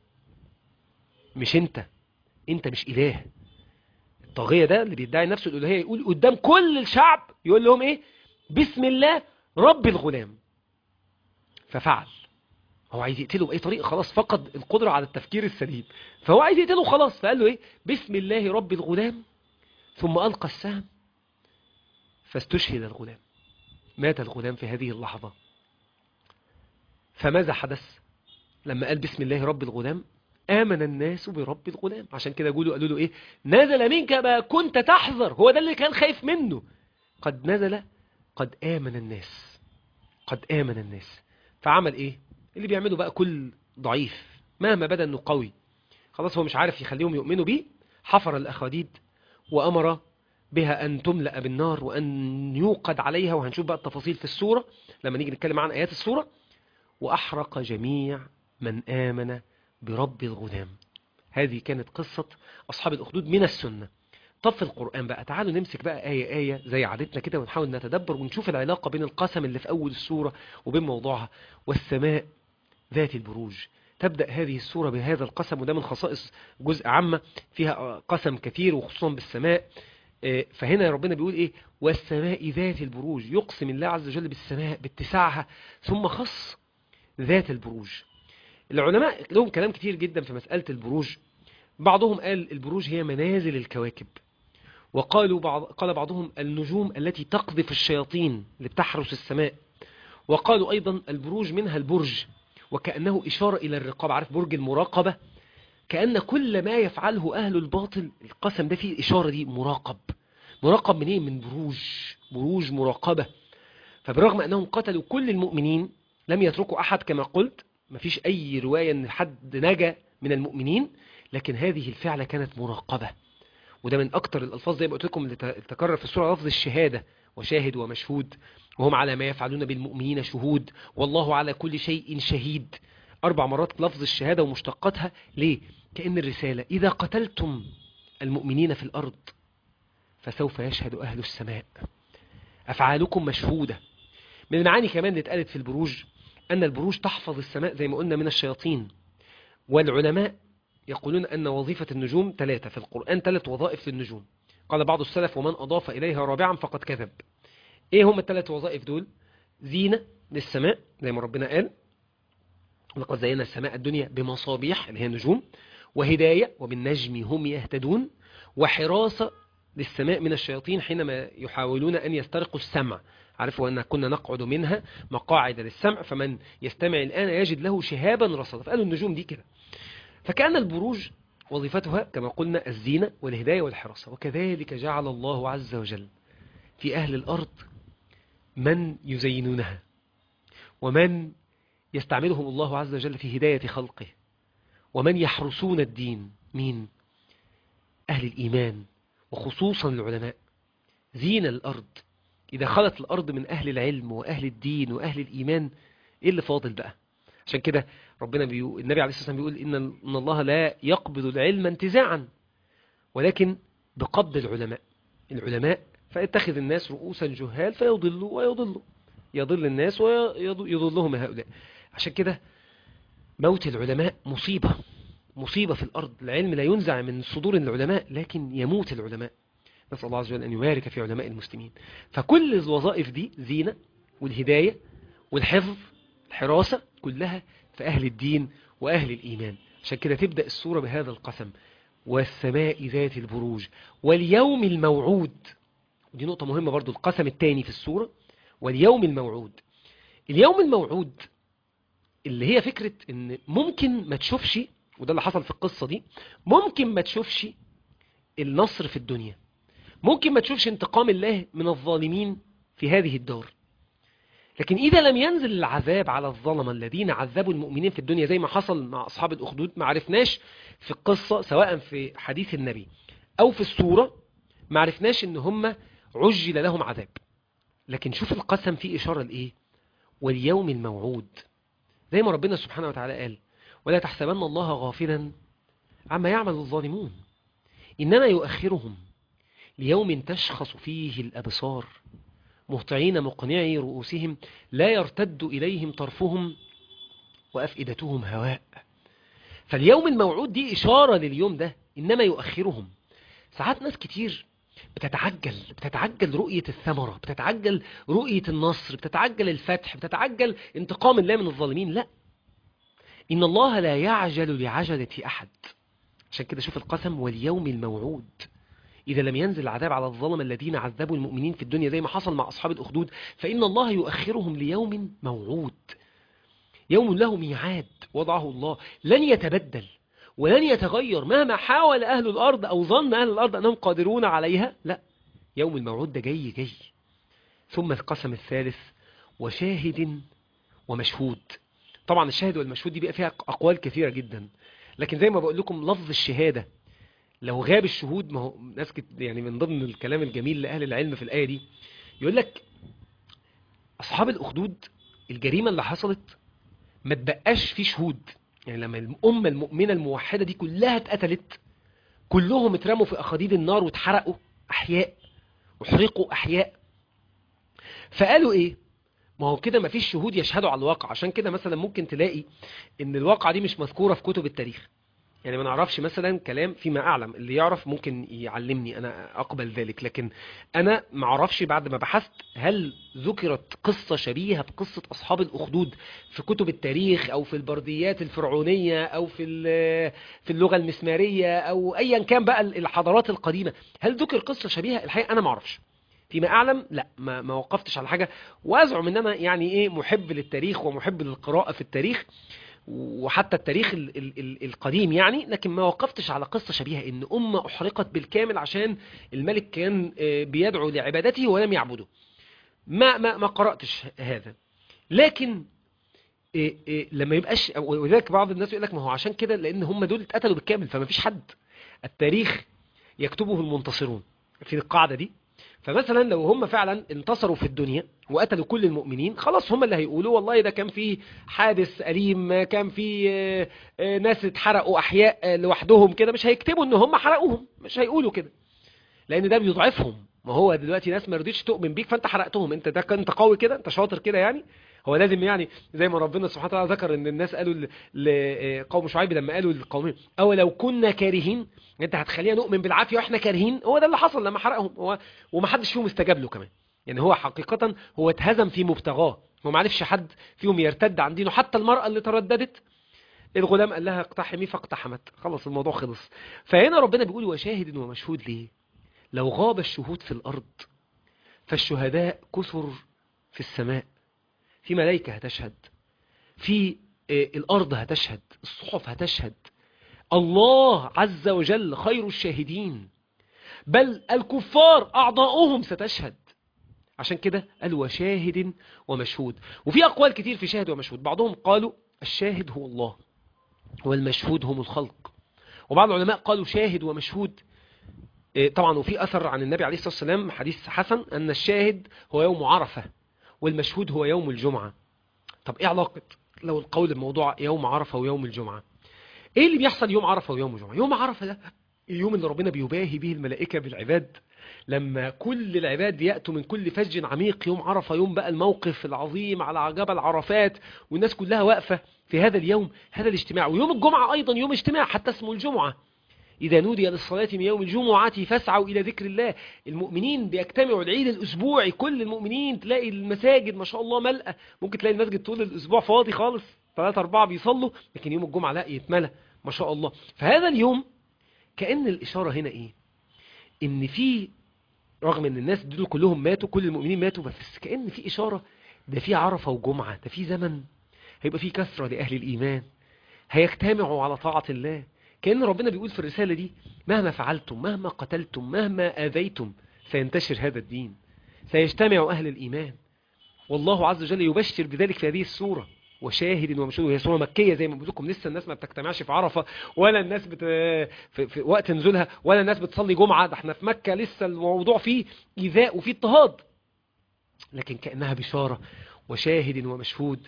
مش انت انت مش اله الطاغية ده اللي بيدعي نفسه الالوهية يقول قدام كل الشعب يقول لهم ايه بسم الله رب الغلام ففعل هو عايز يقتله بأي طريقة خلاص فقد القدرة على التفكير السليم فهو عايز يقتله خلاص فقال له ايه بسم الله رب الغلام ثم ألقى السهم فاستشهد الغلام مات الغلام في هذه اللحظة فماذا حدث لما قال بسم الله رب الغلام آمن الناس برب الغلام عشان كده يقولوا قالوا له إيه نزل منك ما كنت تحذر هو ده اللي كان خايف منه قد نزل قد آمن الناس قد آمن الناس فعمل إيه اللي بيعمله بقى كل ضعيف مهما بدا أنه قوي خلاص هو مش عارف يخليهم يؤمنوا بيه حفر الأخاديد وأمر بها أن تملأ بالنار وأن يوقد عليها وهنشوف بقى التفاصيل في السورة لما نيجي نتكلم عن آيات السورة وأحرق جميع من آمن برب الغلام هذه كانت قصة أصحاب الأخدود من السنة طب في القرآن بقى تعالوا نمسك بقى آية آية زي عادتنا كده ونحاول نتدبر ونشوف العلاقة بين القسم اللي في أول السورة وبين موضوعها والسماء ذات البروج تبدأ هذه السورة بهذا القسم وده من خصائص جزء عامة فيها قسم كثير وخصوصا بالسماء آه، فهنا ربنا بيقول ايه والسماء ذات البروج يقسم الله عز وجل بالسماء باتساعها ثم خص ذات البروج العلماء لهم كلام كتير جدا في مسألة البروج بعضهم قال البروج هي منازل الكواكب وقالوا بعض قال بعضهم النجوم التي تقذف الشياطين اللي بتحرس السماء وقالوا أيضا البروج منها البرج وكأنه إشارة إلى الرقابة عارف برج المراقبة كأن كل ما يفعله أهل الباطل القسم ده فيه إشارة دي مراقب مراقب من إيه؟ من بروج بروج مراقبة فبرغم أنهم قتلوا كل المؤمنين لم يتركوا أحد كما قلت مفيش أي رواية أن حد نجا من المؤمنين لكن هذه الفعلة كانت مراقبة وده من أكتر الألفاظ زي ما قلت لكم اللي ت- تكرر في السورة لفظ الشهادة وشاهد ومشهود وهم على ما يفعلون بالمؤمنين شهود والله على كل شيء شهيد أربع مرات لفظ الشهادة ومشتقاتها ليه؟ كأن الرسالة إذا قتلتم المؤمنين في الأرض فسوف يشهد أهل السماء أفعالكم مشهودة من المعاني كمان اللي اتقالت في البروج أن البروج تحفظ السماء زي ما قلنا من الشياطين والعلماء يقولون أن وظيفة النجوم ثلاثة في القرآن ثلاث وظائف للنجوم قال بعض السلف ومن أضاف إليها رابعا فقد كذب إيه هم الثلاث وظائف دول زينة للسماء زي ما ربنا قال لقد زينا السماء الدنيا بمصابيح اللي هي النجوم وهداية وبالنجم هم يهتدون وحراسة للسماء من الشياطين حينما يحاولون أن يسترقوا السمع عرفوا أن كنا نقعد منها مقاعد للسمع فمن يستمع الآن يجد له شهابا رصدا فقالوا النجوم دي كده فكان البروج وظيفتها كما قلنا الزينة والهداية والحراسة وكذلك جعل الله عز وجل في أهل الأرض من يزينونها ومن يستعملهم الله عز وجل في هداية خلقه ومن يحرسون الدين مين أهل الإيمان وخصوصا العلماء زين الأرض إذا خلت الأرض من أهل العلم وأهل الدين وأهل الإيمان إيه اللي فاضل بقى عشان كده ربنا بيقول النبي عليه الصلاة والسلام بيقول إن إن الله لا يقبض العلم انتزاعا ولكن بقبض العلماء العلماء فيتخذ الناس رؤوسا جهال فيضلوا ويضلوا يضل الناس ويضلهم هؤلاء عشان كده موت العلماء مصيبة مصيبة في الأرض العلم لا ينزع من صدور العلماء لكن يموت العلماء نسأل الله عز وجل أن يبارك في علماء المسلمين فكل الوظائف دي زينة والهداية والحفظ الحراسة كلها في أهل الدين وأهل الإيمان عشان كده تبدأ السورة بهذا القسم والسماء ذات البروج واليوم الموعود ودي نقطة مهمة برضو القسم الثاني في السورة واليوم الموعود اليوم الموعود اللي هي فكرة ان ممكن ما تشوفش وده اللي حصل في القصة دي ممكن ما تشوفش النصر في الدنيا ممكن ما تشوفش انتقام الله من الظالمين في هذه الدار لكن إذا لم ينزل العذاب على الظلمة الذين عذبوا المؤمنين في الدنيا زي ما حصل مع أصحاب الأخدود ما عرفناش في القصة سواء في حديث النبي أو في السورة ما عرفناش إن هم عجل لهم عذاب لكن شوف القسم فيه إشارة لإيه واليوم الموعود زي ما ربنا سبحانه وتعالى قال ولا تحسبن الله غافلا عما يعمل الظالمون إنما يؤخرهم ليوم تشخص فيه الأبصار مهطعين مقنعي رؤوسهم لا يرتد إليهم طرفهم وأفئدتهم هواء فاليوم الموعود دي إشارة لليوم ده إنما يؤخرهم ساعات ناس كتير بتتعجل بتتعجل رؤية الثمرة بتتعجل رؤية النصر بتتعجل الفتح بتتعجل انتقام الله من الظالمين لا إن الله لا يعجل لعجلة أحد عشان كده شوف القسم واليوم الموعود إذا لم ينزل العذاب على الظلم الذين عذبوا المؤمنين في الدنيا زي ما حصل مع أصحاب الأخدود فإن الله يؤخرهم ليوم موعود يوم له ميعاد وضعه الله لن يتبدل ولن يتغير مهما حاول أهل الأرض أو ظن أهل الأرض أنهم قادرون عليها لا يوم الموعود ده جاي جاي ثم القسم الثالث وشاهد ومشهود طبعا الشاهد والمشهود دي بقى فيها أقوال كثيرة جدا لكن زي ما بقول لكم لفظ الشهادة لو غاب الشهود ما هو ناس كت يعني من ضمن الكلام الجميل لأهل العلم في الآية دي يقول لك أصحاب الأخدود الجريمة اللي حصلت ما تبقاش في شهود يعني لما الأمة المؤمنة الموحدة دي كلها اتقتلت كلهم اترموا في أخاديد النار واتحرقوا أحياء وحرقوا أحياء فقالوا إيه ما هو كده مفيش شهود يشهدوا على الواقع عشان كده مثلا ممكن تلاقي ان الواقعة دي مش مذكورة في كتب التاريخ يعني ما نعرفش مثلا كلام فيما اعلم اللي يعرف ممكن يعلمني انا اقبل ذلك لكن انا ما اعرفش بعد ما بحثت هل ذكرت قصة شبيهة بقصة اصحاب الاخدود في كتب التاريخ او في البرديات الفرعونية او في في اللغة المسمارية او ايا كان بقى الحضارات القديمة هل ذكر قصة شبيهة الحقيقة انا ما اعرفش فيما اعلم لا ما, ما وقفتش على حاجة وازعم ان انا يعني ايه محب للتاريخ ومحب للقراءة في التاريخ وحتى التاريخ ال ال ال القديم يعني لكن ما وقفتش على قصة شبيهة ان أمة أحرقت بالكامل عشان الملك كان بيدعو لعبادته ولم يعبده ما, ما, ما قرأتش هذا لكن لما يبقاش وذلك بعض الناس يقول لك ما هو عشان كده لأن هم دول اتقتلوا بالكامل فما فيش حد التاريخ يكتبه المنتصرون في القاعدة دي فمثلا لو هم فعلا انتصروا في الدنيا وقتلوا كل المؤمنين خلاص هم اللي هيقولوا والله ده كان في حادث أليم كان في ناس اتحرقوا أحياء لوحدهم كده مش هيكتبوا ان هم حرقوهم مش هيقولوا كده لأن ده بيضعفهم ما هو دلوقتي ناس ما رضيتش تؤمن بيك فانت حرقتهم انت ده كنت قوي كده انت شاطر كده يعني هو لازم يعني زي ما ربنا سبحانه وتعالى ذكر ان الناس قالوا لقوم شعيب لما قالوا للقومين او لو كنا كارهين انت هتخلينا نؤمن بالعافيه واحنا كارهين هو ده اللي حصل لما حرقهم هو ومحدش فيهم استجاب له كمان يعني هو حقيقة هو اتهزم في مبتغاه هو ما عرفش حد فيهم يرتد عن دينه حتى المرأة اللي ترددت الغلام قال لها اقتحمي فاقتحمت خلص الموضوع خلص فهنا ربنا بيقول وشاهد ومشهود ليه لو غاب الشهود في الأرض فالشهداء كثر في السماء في ملائكة هتشهد في الأرض هتشهد الصحف هتشهد الله عز وجل خير الشاهدين بل الكفار أعضاؤهم ستشهد عشان كده قال وشاهد ومشهود وفي أقوال كتير في شاهد ومشهود بعضهم قالوا الشاهد هو الله والمشهود هم الخلق وبعض العلماء قالوا شاهد ومشهود طبعا وفي أثر عن النبي عليه الصلاة والسلام حديث حسن أن الشاهد هو يوم عرفة والمشهود هو يوم الجمعة طب إيه علاقة لو القول الموضوع يوم عرفة ويوم الجمعة ايه اللي بيحصل يوم عرفة ويوم الجمعة يوم عرفة ده اليوم اللي ربنا بيباهي به الملائكة بالعباد لما كل العباد يأتوا من كل فج عميق يوم عرفة يوم بقى الموقف العظيم على جبل عرفات والناس كلها واقفة في هذا اليوم هذا الاجتماع ويوم الجمعة أيضا يوم اجتماع حتى اسمه الجمعة إذا نودي للصلاة من يوم الجمعة فاسعوا إلى ذكر الله المؤمنين بيجتمعوا العيد الأسبوعي كل المؤمنين تلاقي المساجد ما شاء الله ملأة ممكن تلاقي المسجد طول الأسبوع فاضي خالص ثلاثة أربعة بيصلوا لكن يوم الجمعة لا يتملى ما شاء الله فهذا اليوم كأن الإشارة هنا إيه إن في رغم إن الناس دول كلهم ماتوا كل المؤمنين ماتوا بس كأن في إشارة ده في عرفة وجمعة ده في زمن هيبقى في كثرة لأهل الإيمان هيجتمعوا على طاعة الله كأن ربنا بيقول في الرسالة دي مهما فعلتم مهما قتلتم مهما آذيتم سينتشر هذا الدين سيجتمع أهل الإيمان والله عز وجل يبشر بذلك في هذه السورة وشاهد ومشهود وهي سورة مكية زي ما بقول لكم لسه الناس ما بتجتمعش في عرفة ولا الناس بت... في... في وقت نزولها ولا الناس بتصلي جمعة ده احنا في مكة لسه الموضوع فيه إيذاء وفيه اضطهاد لكن كأنها بشارة وشاهد ومشهود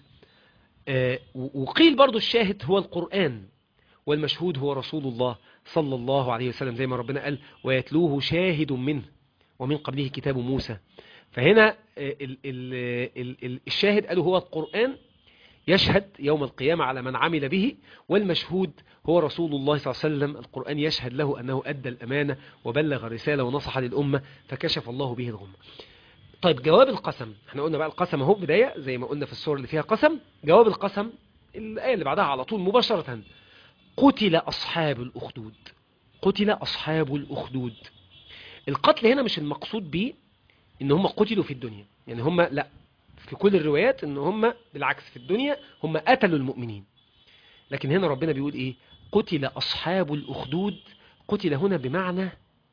آه وقيل برضو الشاهد هو القرآن والمشهود هو رسول الله صلى الله عليه وسلم زي ما ربنا قال ويتلوه شاهد منه ومن قبله كتاب موسى فهنا ال ال ال الشاهد قالوا هو القرآن يشهد يوم القيامة على من عمل به والمشهود هو رسول الله صلى الله عليه وسلم القرآن يشهد له أنه أدى الأمانة وبلغ الرسالة ونصح للأمة فكشف الله به الغمة طيب جواب القسم احنا قلنا بقى القسم اهو بداية زي ما قلنا في الصور اللي فيها قسم جواب القسم الآية اللي بعدها على طول مباشرة قتل أصحاب الأخدود قتل أصحاب الأخدود القتل هنا مش المقصود به ان هم قتلوا في الدنيا يعني هم لا في كل الروايات ان هم بالعكس في الدنيا هم قتلوا المؤمنين لكن هنا ربنا بيقول ايه قتل أصحاب الأخدود قتل هنا بمعنى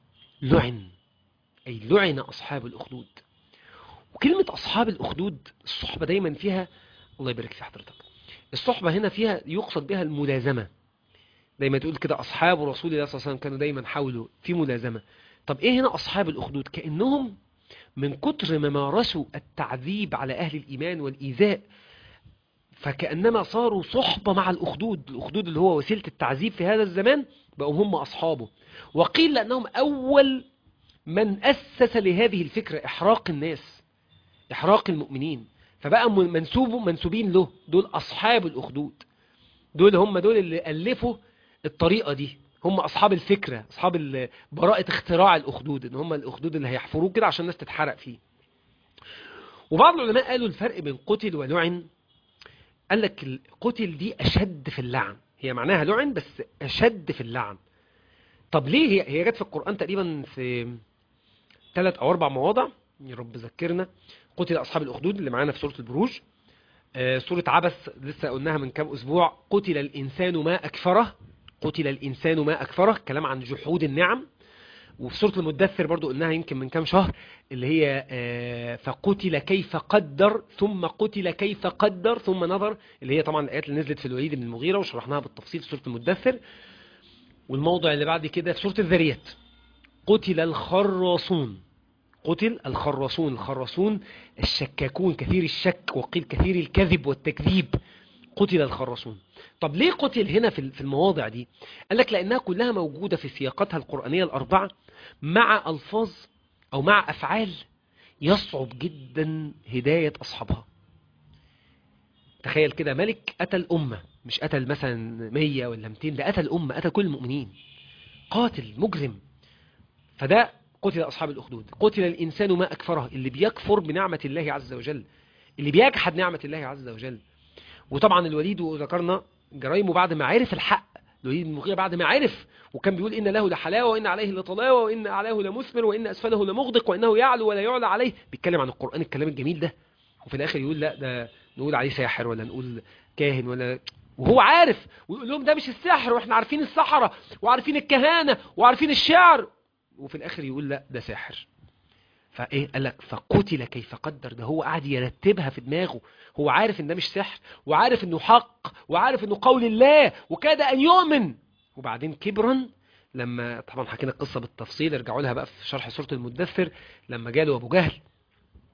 لعن أي لعن أصحاب الأخدود وكلمة أصحاب الأخدود الصحبة دايما فيها الله يبارك في حضرتك الصحبة هنا فيها يقصد بها الملازمة دايما تقول كده أصحاب رسول الله صلى الله عليه وسلم كانوا دايما حاولوا في ملازمة طب إيه هنا أصحاب الأخدود كأنهم من كتر ما مارسوا التعذيب على أهل الإيمان والإيذاء فكأنما صاروا صحبة مع الأخدود الأخدود اللي هو وسيلة التعذيب في هذا الزمان بقوا هم أصحابه وقيل لأنهم أول من أسس لهذه الفكرة إحراق الناس إحراق المؤمنين فبقى منسوب منسوبين له دول أصحاب الأخدود دول هم دول اللي ألفوا الطريقة دي هم أصحاب الفكرة أصحاب براءة اختراع الأخدود إن هم الأخدود اللي هيحفروه كده عشان الناس تتحرق فيه وبعض العلماء قالوا الفرق بين قتل ولعن قال لك القتل دي أشد في اللعن هي معناها لعن بس أشد في اللعن طب ليه هي هي جت في القرآن تقريبا في ثلاث أو أربع مواضع يا رب ذكرنا قتل أصحاب الأخدود اللي معانا في سورة البروج آه سورة عبس لسه قلناها من كام أسبوع قتل الإنسان ما أكفره قتل الإنسان ما أكفره كلام عن جحود النعم وفي سورة المدثر برضو قلناها يمكن من كام شهر اللي هي آه فقتل كيف قدر ثم قتل كيف قدر ثم نظر اللي هي طبعا الآيات اللي نزلت في الوليد بن المغيرة وشرحناها بالتفصيل في سورة المدثر والموضع اللي بعد كده في سورة الذريات قتل الخراصون قتل الخراصون الخراصون الشكاكون كثير الشك وقيل كثير الكذب والتكذيب قتل الخراصون طب ليه قتل هنا في المواضع دي قال لك لأنها كلها موجودة في سياقاتها القرآنية الأربعة مع ألفاظ أو مع أفعال يصعب جدا هداية أصحابها تخيل كده ملك قتل أمة مش قتل مثلا 100 ولا 200 ده قتل أمة قتل كل المؤمنين قاتل مجرم فده قتل أصحاب الأخدود قتل الإنسان ما أكفره اللي بيكفر بنعمة الله عز وجل اللي بيجحد نعمة الله عز وجل وطبعا الوليد وذكرنا جرايمه بعد ما عرف الحق الوليد بن المغيرة بعد ما عرف وكان بيقول إن له لحلاوة وإن عليه لطلاوة وإن أعلاه لمثمر وإن أسفله لمغدق وإنه يعلو ولا يعلى عليه بيتكلم عن القرآن الكلام الجميل ده وفي الآخر يقول لا ده نقول عليه ساحر ولا نقول كاهن ولا وهو عارف ويقول لهم ده مش السحر واحنا عارفين السحرة وعارفين الكهانة وعارفين الشعر وفي الآخر يقول لا ده ساحر فايه قال لك فقتل كيف قدر ده هو قاعد يرتبها في دماغه هو عارف ان ده مش سحر وعارف انه حق وعارف انه قول الله وكاد ان يؤمن وبعدين كبرا لما طبعا حكينا القصة بالتفصيل ارجعوا لها بقى في شرح سورة المدثر لما جاله ابو جهل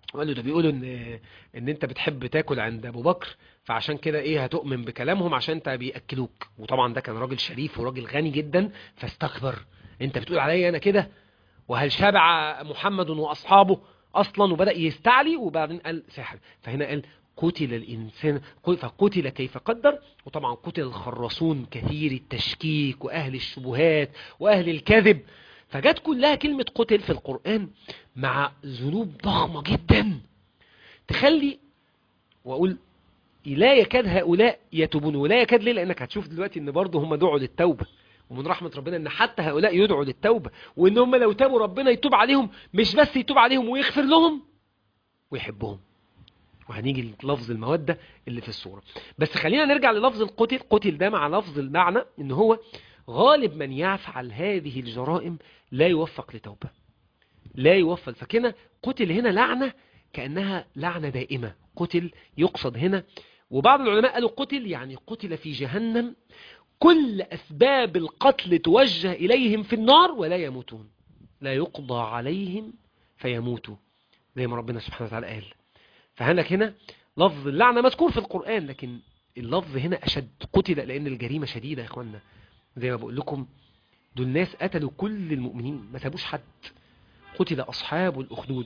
وقال له ده بيقولوا ان ان انت بتحب تاكل عند ابو بكر فعشان كده ايه هتؤمن بكلامهم عشان انت بياكلوك وطبعا ده كان راجل شريف وراجل غني جدا فاستكبر انت بتقول عليا انا كده وهل شبع محمد واصحابه اصلا وبدا يستعلي وبعدين قال سحر فهنا قال قتل الانسان فقتل كيف قدر وطبعا قتل الخراسون كثير التشكيك واهل الشبهات واهل الكذب فجت كلها كلمة قتل في القرآن مع ذنوب ضخمة جدا تخلي وأقول لا يكاد هؤلاء يتوبون ولا يكاد ليه لأنك هتشوف دلوقتي أن برضه هم دعوا للتوبة ومن رحمة ربنا أن حتى هؤلاء يدعوا للتوبة وأن هم لو تابوا ربنا يتوب عليهم مش بس يتوب عليهم ويغفر لهم ويحبهم وهنيجي للفظ المودة اللي في الصورة بس خلينا نرجع للفظ القتل قتل ده مع لفظ المعنى ان هو غالب من يفعل هذه الجرائم لا يوفق لتوبة لا يوفق فكنا قتل هنا لعنة كأنها لعنة دائمة قتل يقصد هنا وبعض العلماء قالوا قتل يعني قتل في جهنم كل أسباب القتل توجه إليهم في النار ولا يموتون لا يقضى عليهم فيموتوا زي ما ربنا سبحانه وتعالى قال فهناك هنا لفظ اللعنة مذكور في القرآن لكن اللفظ هنا أشد قتل لأن الجريمة شديدة يا إخوانا زي ما بقول لكم دول ناس قتلوا كل المؤمنين ما سابوش حد قتل أصحاب الأخدود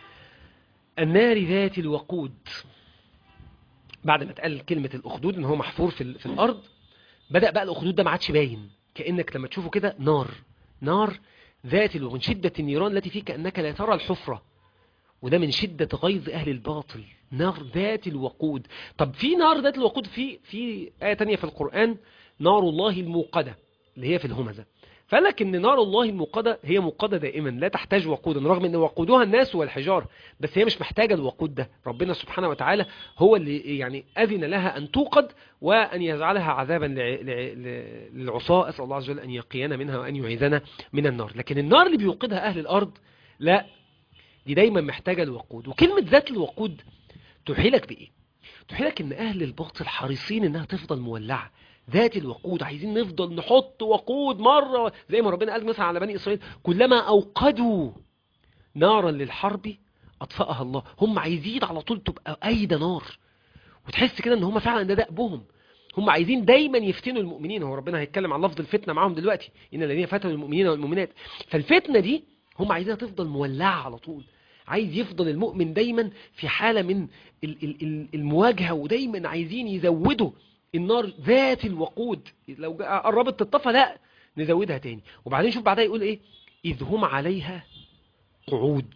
النار ذات الوقود بعد ما اتقال كلمة الأخدود إن هو محفور في, في الأرض بدأ بقى الأخدود ده ما عادش باين كأنك لما تشوفه كده نار نار ذات الوقود من شدة النيران التي فيه كأنك لا ترى الحفرة وده من شدة غيظ أهل الباطل نار ذات الوقود طب في نار ذات الوقود في في آية تانية في القرآن نار الله الموقدة اللي هي في الهمزة فقال لك ان نار الله الموقدة هي موقدة دائما لا تحتاج وقودا رغم ان وقودها الناس والحجار بس هي مش محتاجة الوقود ده ربنا سبحانه وتعالى هو اللي يعني أذن لها أن توقد وأن يجعلها عذابا للعصاة أسأل الله عز وجل أن يقينا منها وأن يعيذنا من النار لكن النار اللي بيوقدها أهل الأرض لا دي دايما محتاجة الوقود وكلمة ذات الوقود تحيلك بإيه تحيلك ان أهل الباطل حريصين انها تفضل مولعة ذات الوقود عايزين نفضل نحط وقود مرة زي ما ربنا قال مثلا على بني إسرائيل كلما أوقدوا نارا للحرب أطفأها الله هم عايزين على طول تبقى أيدة نار وتحس كده ان هم فعلا ده دأبهم هم عايزين دايما يفتنوا المؤمنين هو ربنا هيتكلم عن لفظ الفتنة معاهم دلوقتي إن الذين فتنوا المؤمنين والمؤمنات فالفتنة دي هم عايزينها تفضل مولعة على طول عايز يفضل المؤمن دايما في حالة من المواجهة ودايما عايزين يزودوا النار ذات الوقود لو قربت تطفى لا نزودها تاني وبعدين شوف بعدها يقول ايه إذ هم عليها قعود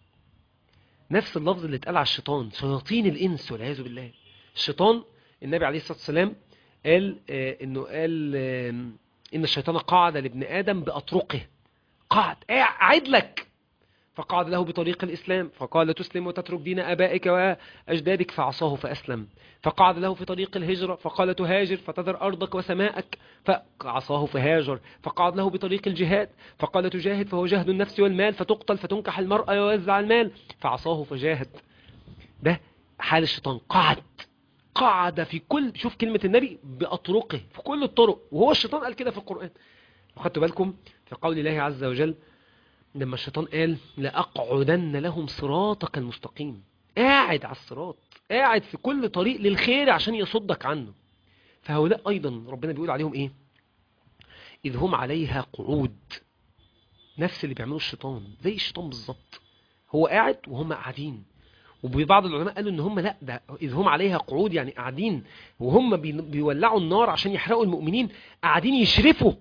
نفس اللفظ اللي اتقال على الشيطان شياطين الإنس والعياذ بالله الشيطان النبي عليه الصلاة والسلام قال آه انه قال آه ان الشيطان قعد لابن آدم بأطرقه قعد قاعد لك فقعد له بطريق الإسلام فقال تسلم وتترك دين أبائك وأجدادك فعصاه فأسلم فقعد له في طريق الهجرة فقال تهاجر فتذر أرضك وسماءك فعصاه فهاجر فقعد له بطريق الجهاد فقال تجاهد فهو جهد النفس والمال فتقتل فتنكح المرأة ويوزع المال فعصاه فجاهد ده حال الشيطان قعد قعد في كل شوف كلمة النبي بأطرقه في كل الطرق وهو الشيطان قال كده في القرآن وخدتوا بالكم في قول الله عز وجل لما الشيطان قال لأقعدن لهم صراطك المستقيم قاعد على الصراط قاعد في كل طريق للخير عشان يصدك عنه فهؤلاء أيضا ربنا بيقول عليهم إيه إذ هم عليها قعود نفس اللي بيعملوا الشيطان زي الشيطان بالظبط هو قاعد وهم قاعدين وبعض العلماء قالوا ان هم لا ده اذ هم عليها قعود يعني قاعدين وهم بيولعوا النار عشان يحرقوا المؤمنين قاعدين يشرفوا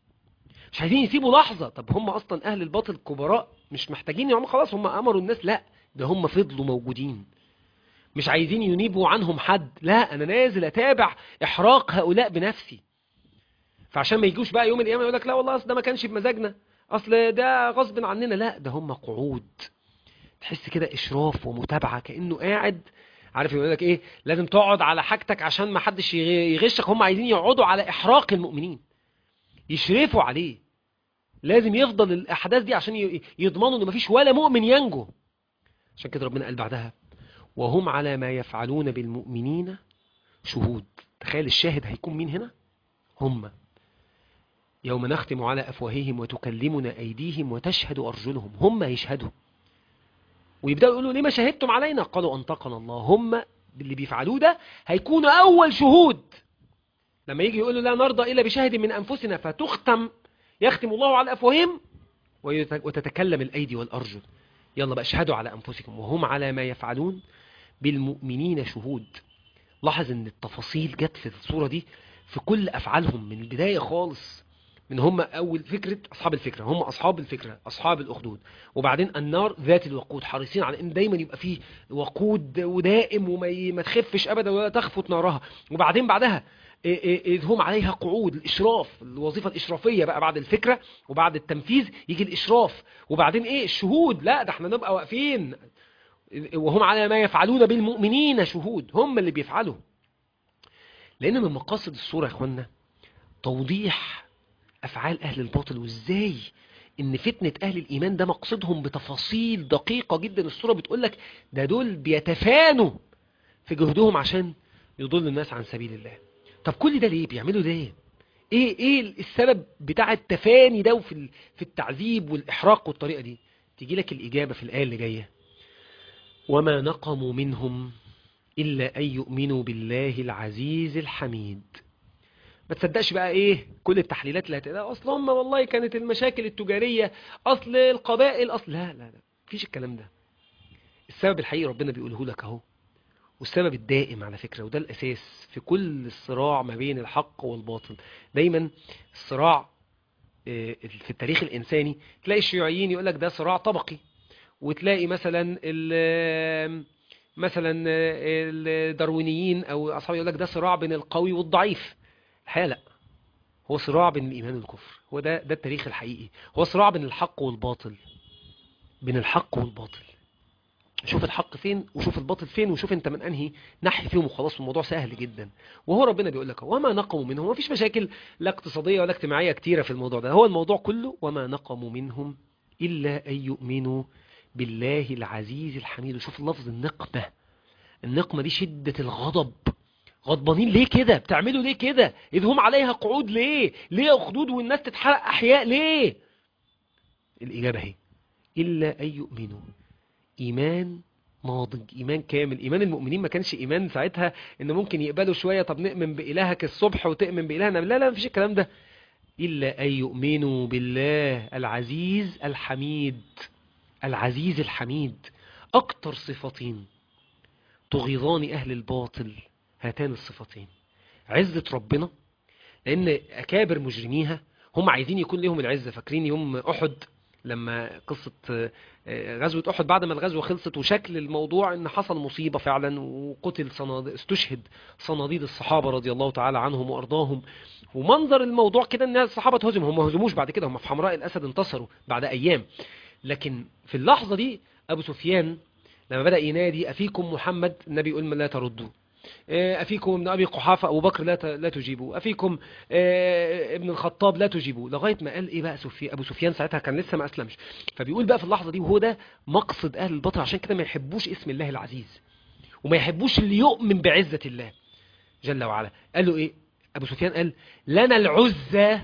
مش عايزين يسيبوا لحظة طب هم أصلا أهل الباطل كبراء مش محتاجين يعني خلاص هم أمروا الناس لا ده هم فضلوا موجودين مش عايزين ينيبوا عنهم حد لا أنا نازل أتابع إحراق هؤلاء بنفسي فعشان ما يجوش بقى يوم القيامة يقول لك لا والله أصل ده ما كانش بمزاجنا أصل ده غصب عننا لا ده هم قعود تحس كده إشراف ومتابعة كأنه قاعد عارف يقول لك إيه لازم تقعد على حاجتك عشان ما حدش يغشك هم عايزين يقعدوا على إحراق المؤمنين يشرفوا عليه لازم يفضل الأحداث دي عشان يضمنوا ان مفيش ولا مؤمن ينجو عشان كده ربنا قال بعدها وهم على ما يفعلون بالمؤمنين شهود تخيل الشاهد هيكون مين هنا هم يوم نختم على أفواههم وتكلمنا أيديهم وتشهد أرجلهم هم يشهدوا ويبداوا يقولوا ليه ما شهدتم علينا قالوا انطقنا الله هم اللي بيفعلوه ده هيكونوا اول شهود لما يجي يقولوا لا نرضى الا بشاهد من انفسنا فتختم يختم الله على افواههم ويت- وتتكلم الايدي والارجل يلا بقى اشهدوا على انفسكم وهم على ما يفعلون بالمؤمنين شهود لاحظ ان التفاصيل جت في الصورة دي في كل افعالهم من البداية خالص من هم اول فكرة اصحاب الفكرة هم اصحاب الفكرة اصحاب الاخدود وبعدين النار ذات الوقود حريصين على ان دايما يبقى فيه وقود ودائم وما ي- ما تخفش ابدا ولا تخفت نارها وبعدين بعدها إيه إيه إيه هم عليها قعود الاشراف الوظيفة الاشرافية بقى بعد الفكرة وبعد التنفيذ يجي الاشراف وبعدين ايه الشهود لا ده احنا نبقى واقفين وهم على ما يفعلون بالمؤمنين شهود هم اللي بيفعلوا لان من مقاصد الصورة يا اخوانا توضيح افعال اهل الباطل وازاي ان فتنة اهل الايمان ده مقصدهم بتفاصيل دقيقة جدا الصورة بتقولك ده دول بيتفانوا في جهدهم عشان يضل الناس عن سبيل الله طب كل ده ليه بيعملوا ده ايه ايه ايه السبب بتاع التفاني ده وفي ال- في التعذيب والاحراق والطريقة دي تيجي لك الاجابة في الايه اللي جايه وما نقموا منهم إلا أن يؤمنوا بالله العزيز الحميد ما تصدقش بقى ايه كل التحليلات اللي هتقولها اصل هم والله كانت المشاكل التجارية اصل القبائل اصل لا لا لا مفيش الكلام ده السبب الحقيقي ربنا بيقوله لك اهو والسبب الدائم على فكرة وده الاساس في كل الصراع ما بين الحق والباطل دايما الصراع آه، في التاريخ الانساني تلاقي الشيوعيين يقول لك ده صراع طبقي وتلاقي مثلا ال مثلا الداروينيين او اصحاب يقول لك ده صراع بين القوي والضعيف الحقيقه لا هو صراع بين الايمان والكفر هو ده ده التاريخ الحقيقي هو صراع بين الحق والباطل بين الحق والباطل شوف الحق فين وشوف الباطل فين وشوف انت من انهي ناحيه فيهم وخلاص الموضوع سهل جدا وهو ربنا بيقول لك وما نقموا منهم ما فيش مشاكل لا اقتصاديه ولا اجتماعيه كتيره في الموضوع ده هو الموضوع كله وما نقموا منهم الا ان يؤمنوا بالله العزيز الحميد وشوف لفظ النقمة النقمة دي شدة الغضب غضبانين ليه كده بتعملوا ليه كده إذ هم عليها قعود ليه ليه أخدود والناس تتحرق أحياء ليه الإجابة هي إلا أن يؤمنوا إيمان ناضج إيمان كامل إيمان المؤمنين ما كانش إيمان ساعتها إن ممكن يقبلوا شوية طب نؤمن بإلهك الصبح وتؤمن بإلهنا لا لا مفيش الكلام ده إلا أن يؤمنوا بالله العزيز الحميد العزيز الحميد أكتر صفتين تغيظان أهل الباطل هاتان الصفتين عزة ربنا لأن أكابر مجرميها هم عايزين يكون لهم العزة فاكرين يوم أحد لما قصة آه، غزوة أحد بعد ما الغزوة خلصت وشكل الموضوع إن حصل مصيبة فعلا وقتل صناد... استشهد صناديد الصحابة رضي الله تعالى عنهم وأرضاهم ومنظر الموضوع كده إن الصحابة هزموا هم ما هزموش بعد كده هم في حمراء الأسد انتصروا بعد أيام لكن في اللحظة دي أبو سفيان لما بدأ ينادي أفيكم محمد النبي يقول لا تردوا آه، أفيكم ابن أبي قحافة أبو بكر لا ت- لا تجيبوا أفيكم آه، ابن الخطاب لا تجيبوا لغاية ما قال إيه بقى سفي أبو سفيان ساعتها كان لسه ما أسلمش فبيقول بقى في اللحظة دي وهو ده مقصد أهل الباطل عشان كده ما يحبوش اسم الله العزيز وما يحبوش اللي يؤمن بعزة الله جل وعلا قال له إيه أبو سفيان قال لنا العزة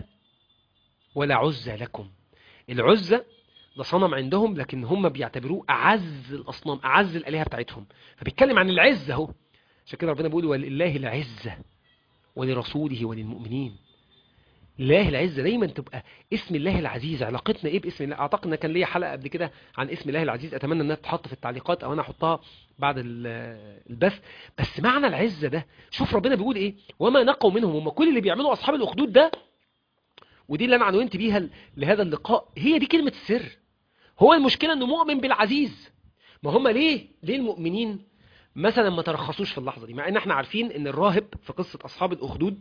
ولا عزة لكم العزة ده صنم عندهم لكن هم بيعتبروه أعز الأصنام أعز الآلهة بتاعتهم فبيتكلم عن العزة اهو عشان كده ربنا بيقول ولله العزة ولرسوله وللمؤمنين الله العزة دايما تبقى اسم الله العزيز علاقتنا ايه باسم الله اعتقد ان كان ليا حلقة قبل كده عن اسم الله العزيز اتمنى انها تتحط في التعليقات او انا احطها بعد ال- البث بس معنى العزة ده شوف ربنا بيقول ايه وما نقوا منهم هم كل اللي بيعملوا اصحاب الاخدود ده ودي اللي انا عنونت بيها ل- لهذا اللقاء هي دي كلمة السر هو المشكلة انه مؤمن بالعزيز ما هم ليه ليه المؤمنين مثلا ما ترخصوش في اللحظة دي مع ان احنا عارفين ان الراهب في قصة اصحاب الاخدود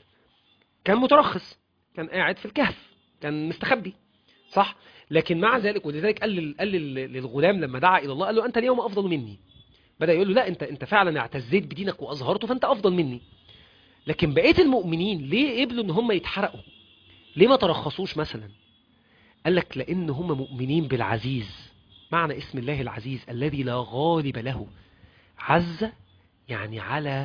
كان مترخص كان قاعد في الكهف كان مستخبي صح لكن مع ذلك ولذلك قال لل- قال لل- للغلام لما دعا الى الله قال له انت اليوم افضل مني بدا يقول له لا انت انت فعلا اعتزيت بدينك واظهرته فانت افضل مني لكن بقيه المؤمنين ليه قبلوا ان هم يتحرقوا ليه ما ترخصوش مثلا قال لك لان هم مؤمنين بالعزيز معنى اسم الله العزيز الذي لا غالب له عز يعني على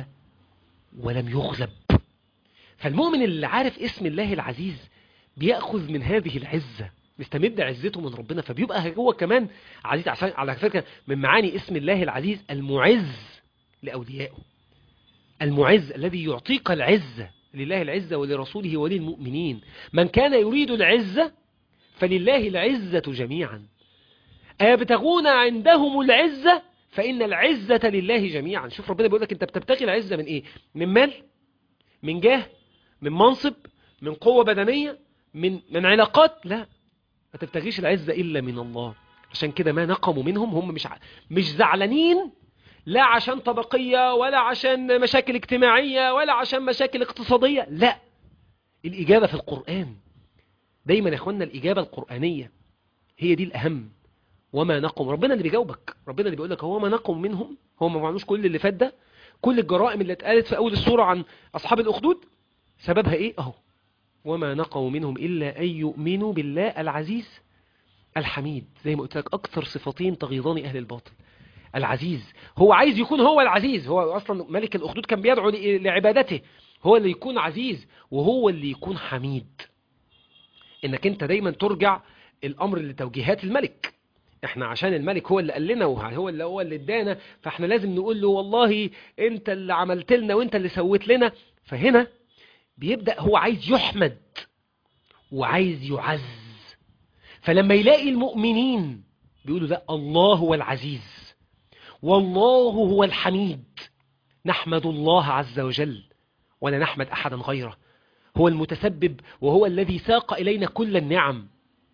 ولم يغلب فالمؤمن اللي عارف اسم الله العزيز بيأخذ من هذه العزة مستمد عزته من ربنا فبيبقى هو كمان عزيز عشان على فكرة من معاني اسم الله العزيز المعز لأوليائه المعز الذي يعطيك العزة لله العزة ولرسوله وللمؤمنين من كان يريد العزة فلله العزة جميعا أيبتغون عندهم العزة فإن العزة لله جميعا شوف ربنا بيقول لك أنت بتبتغي العزة من إيه من مال من جاه من منصب من قوة بدنية من من علاقات لا ما تبتغيش العزة إلا من الله عشان كده ما نقموا منهم هم مش ع... مش زعلانين لا عشان طبقية ولا عشان مشاكل اجتماعية ولا عشان مشاكل اقتصادية لا الإجابة في القرآن دايما يا اخوانا الإجابة القرآنية هي دي الأهم وما نقم ربنا اللي بيجاوبك ربنا اللي بيقول لك هو ما نقم منهم هو ما معنوش كل اللي فات ده كل الجرائم اللي اتقالت في أول السورة عن أصحاب الأخدود سببها إيه أهو وما نقموا منهم إلا أن يؤمنوا بالله العزيز الحميد زي ما قلت لك أكثر صفتين تغيظان أهل الباطل العزيز هو عايز يكون هو العزيز هو أصلا ملك الأخدود كان بيدعو لعبادته هو اللي يكون عزيز وهو اللي يكون حميد انك انت دايما ترجع الامر لتوجيهات الملك احنا عشان الملك هو اللي قال لنا وهو اللي هو اللي ادانا فاحنا لازم نقول له والله انت اللي عملت لنا وانت اللي سويت لنا فهنا بيبدأ هو عايز يحمد وعايز يعز فلما يلاقي المؤمنين بيقولوا لا الله هو العزيز والله هو الحميد نحمد الله عز وجل ولا نحمد أحدا غيره هو المتسبب وهو الذي ساق إلينا كل النعم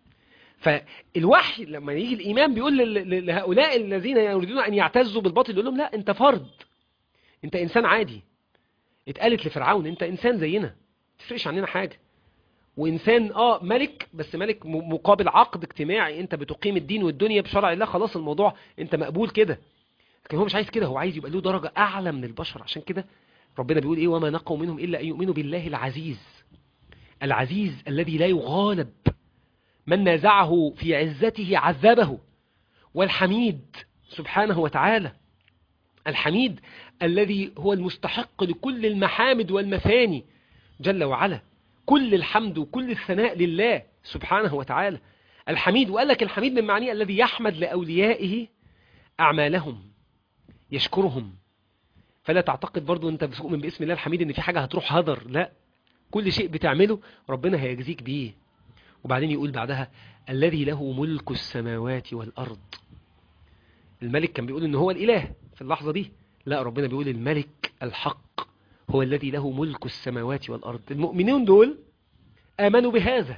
فالوحي لما يجي الإمام بيقول لهؤلاء الذين يريدون أن يعتزوا بالباطل يقول لهم لا أنت فرد أنت إنسان عادي اتقالت لفرعون أنت إنسان زينا تفرقش عننا حاجة وإنسان آه ملك بس ملك مقابل عقد اجتماعي أنت بتقيم الدين والدنيا بشرع الله خلاص الموضوع أنت مقبول كده لكن هو مش عايز كده هو عايز يبقى له درجة أعلى من البشر عشان كده ربنا بيقول إيه وما نقوا منهم إلا أن يؤمنوا بالله العزيز العزيز الذي لا يغالب من نازعه في عزته عذبه والحميد سبحانه وتعالى الحميد الذي هو المستحق لكل المحامد والمثاني جل وعلا كل الحمد وكل الثناء لله سبحانه وتعالى الحميد وقال لك الحميد من معنيه الذي يحمد لأوليائه أعمالهم يشكرهم فلا تعتقد برضو انت بتؤمن باسم الله الحميد ان في حاجة هتروح هدر لا كل شيء بتعمله ربنا هيجزيك بيه وبعدين يقول بعدها الذي له ملك السماوات والأرض الملك كان بيقول ان هو الإله في اللحظة دي لا ربنا بيقول الملك الحق هو الذي له ملك السماوات والأرض المؤمنون دول آمنوا بهذا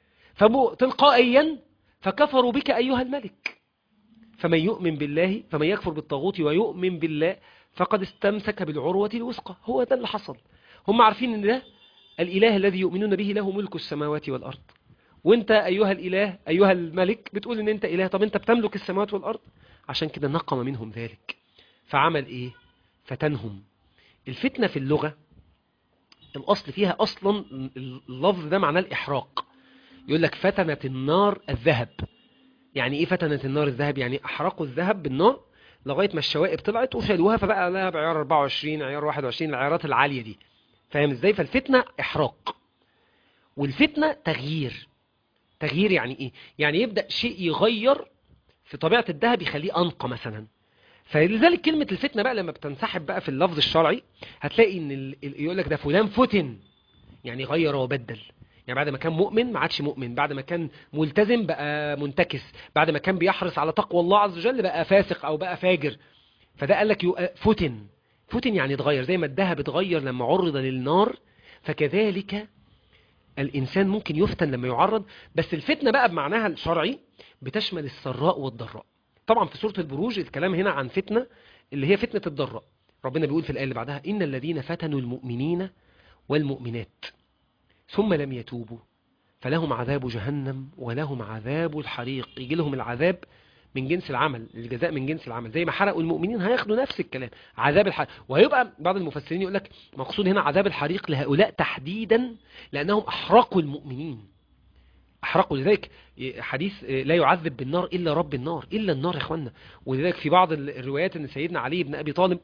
فتلقائيا فكفروا بك أيها الملك فمن يؤمن بالله فمن يكفر بالطاغوت ويؤمن بالله فقد استمسك بالعروة الوثقى هو ده اللي حصل هم عارفين ان ده الإله الذي يؤمنون به له ملك السماوات والأرض وانت أيها الإله أيها الملك بتقول ان انت إله طب انت بتملك السماوات والأرض عشان كده نقم منهم ذلك فعمل ايه فتنهم الفتنة في اللغة الأصل فيها أصلا اللفظ ده معناه الإحراق يقول لك فتنت النار الذهب يعني ايه فتنت النار الذهب يعني أحرقوا الذهب بالنار لغاية ما الشوائب طلعت وشالوها فبقى لها بعيار 24 عيار 21 العيارات العالية دي فاهم ازاي فالفتنة إحراق والفتنة تغيير تغيير يعني ايه يعني يبدأ شيء يغير في طبيعة الذهب يخليه أنقى مثلا فلذلك كلمة الفتنة بقى لما بتنسحب بقى في اللفظ الشرعي هتلاقي ان يقول لك ده فلان فتن يعني غير وبدل يعني بعد ما كان مؤمن ما عادش مؤمن بعد ما كان ملتزم بقى منتكس بعد ما كان بيحرص على تقوى الله عز وجل بقى فاسق او بقى فاجر فده قال لك فتن فتن يعني اتغير زي ما الذهب اتغير لما عرض للنار فكذلك الإنسان ممكن يفتن لما يعرض بس الفتنة بقى بمعناها الشرعي بتشمل السراء والضراء طبعا في سورة البروج الكلام هنا عن فتنة اللي هي فتنة الضراء ربنا بيقول في الآية اللي بعدها إن الذين فتنوا المؤمنين والمؤمنات ثم لم يتوبوا فلهم عذاب جهنم ولهم عذاب الحريق يجي لهم العذاب من جنس العمل الجزاء من جنس العمل زي ما حرقوا المؤمنين هياخدوا نفس الكلام عذاب الحريق وهيبقى بعض المفسرين يقول لك مقصود هنا عذاب الحريق لهؤلاء تحديدا لأنهم أحرقوا المؤمنين أحرقوا لذلك حديث لا يعذب بالنار إلا رب النار إلا النار يا إخوانا ولذلك في بعض الروايات أن سيدنا علي بن أبي طالب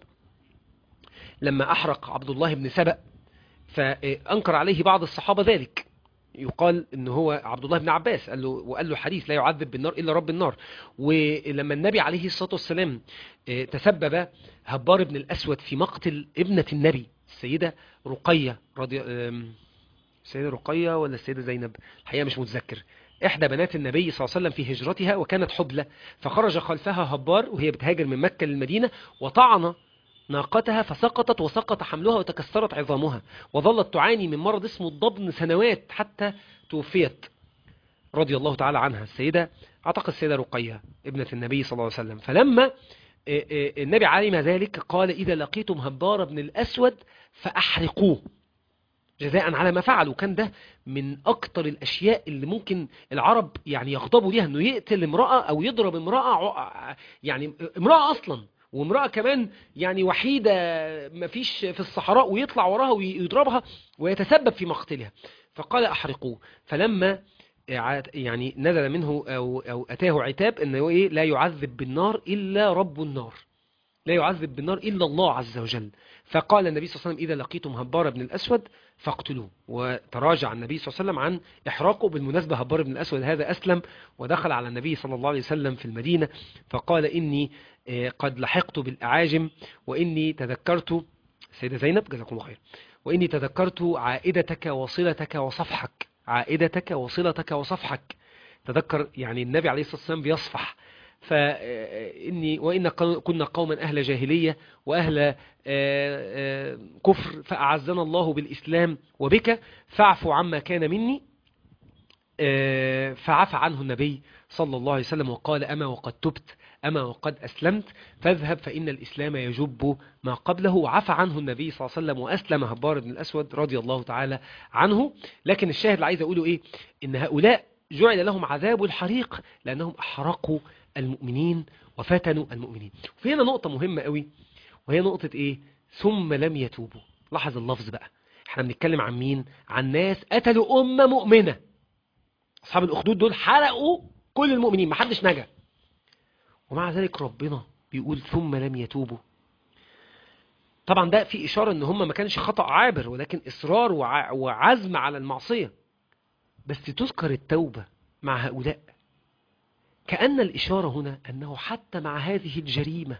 لما أحرق عبد الله بن سبأ فأنكر عليه بعض الصحابة ذلك يقال ان هو عبد الله بن عباس قال له وقال له حديث لا يعذب بالنار الا رب النار ولما النبي عليه الصلاه والسلام آه، تسبب هبار بن الاسود في مقتل ابنه النبي السيده رقيه رضي آم، السيده رقيه ولا السيده زينب الحقيقه مش متذكر احدى بنات النبي صلى الله عليه وسلم في هجرتها وكانت حبلى فخرج خلفها هبار وهي بتهاجر من مكه للمدينه وطعن ناقتها فسقطت وسقط حملها وتكسرت عظامها وظلت تعاني من مرض اسمه الضبن سنوات حتى توفيت رضي الله تعالى عنها السيدة أعتقد السيدة رقية ابنة النبي صلى الله عليه وسلم فلما آه، آه، النبي علم ذلك قال إذا لقيتم هبار بن الأسود فأحرقوه جزاء على ما فعلوا كان ده من أكتر الأشياء اللي ممكن العرب يعني يغضبوا ليها إنه يقتل امرأة أو يضرب امرأة ع- يعني امرأة أصلا وامرأة كمان يعني وحيدة مفيش في الصحراء ويطلع وراها ويضربها ويتسبب في مقتلها فقال أحرقوه فلما عاد- يعني نزل منه أو, أو أتاه عتاب أنه إيه لا يعذب بالنار إلا رب النار لا يعذب بالنار إلا الله عز وجل فقال النبي صلى الله عليه وسلم إذا لقيتم هبار بن الأسود فاقتلوه وتراجع النبي صلى الله عليه وسلم عن إحراقه بالمناسبة هبار بن الأسود هذا أسلم ودخل على النبي صلى الله عليه وسلم في المدينة فقال إني آه، قد لحقت بالأعاجم وإني تذكرت سيدة زينب جزاكم الله خير وإني تذكرت عائدتك وصلتك وصفحك عائدتك وصلتك وصفحك تذكر يعني النبي عليه الصلاة والسلام بيصفح فإني وإن كنا قوما أهل جاهلية وأهل آه، آه، كفر فأعزنا الله بالإسلام وبك فاعف عما كان مني آه، فعفى عنه النبي صلى الله عليه وسلم وقال أما وقد تبت أما وقد أسلمت فاذهب فإن الإسلام يجب ما قبله وعفى عنه النبي صلى الله عليه وسلم وأسلم هبار بن الأسود رضي الله تعالى عنه لكن الشاهد اللي عايز أقوله إيه إن هؤلاء جعل لهم عذاب الحريق لأنهم أحرقوا المؤمنين وفتنوا المؤمنين وفي هنا نقطة مهمة قوي وهي نقطة إيه ثم لم يتوبوا لاحظ اللفظ بقى احنا بنتكلم عن مين عن ناس قتلوا أمة مؤمنة أصحاب الأخدود دول حرقوا كل المؤمنين محدش نجا ومع ذلك ربنا بيقول ثم لم يتوبوا طبعا ده في إشارة ان هم ما كانش خطأ عابر ولكن إصرار وع- وعزم على المعصية بس تذكر التوبة مع هؤلاء كأن الإشارة هنا أنه حتى مع هذه الجريمة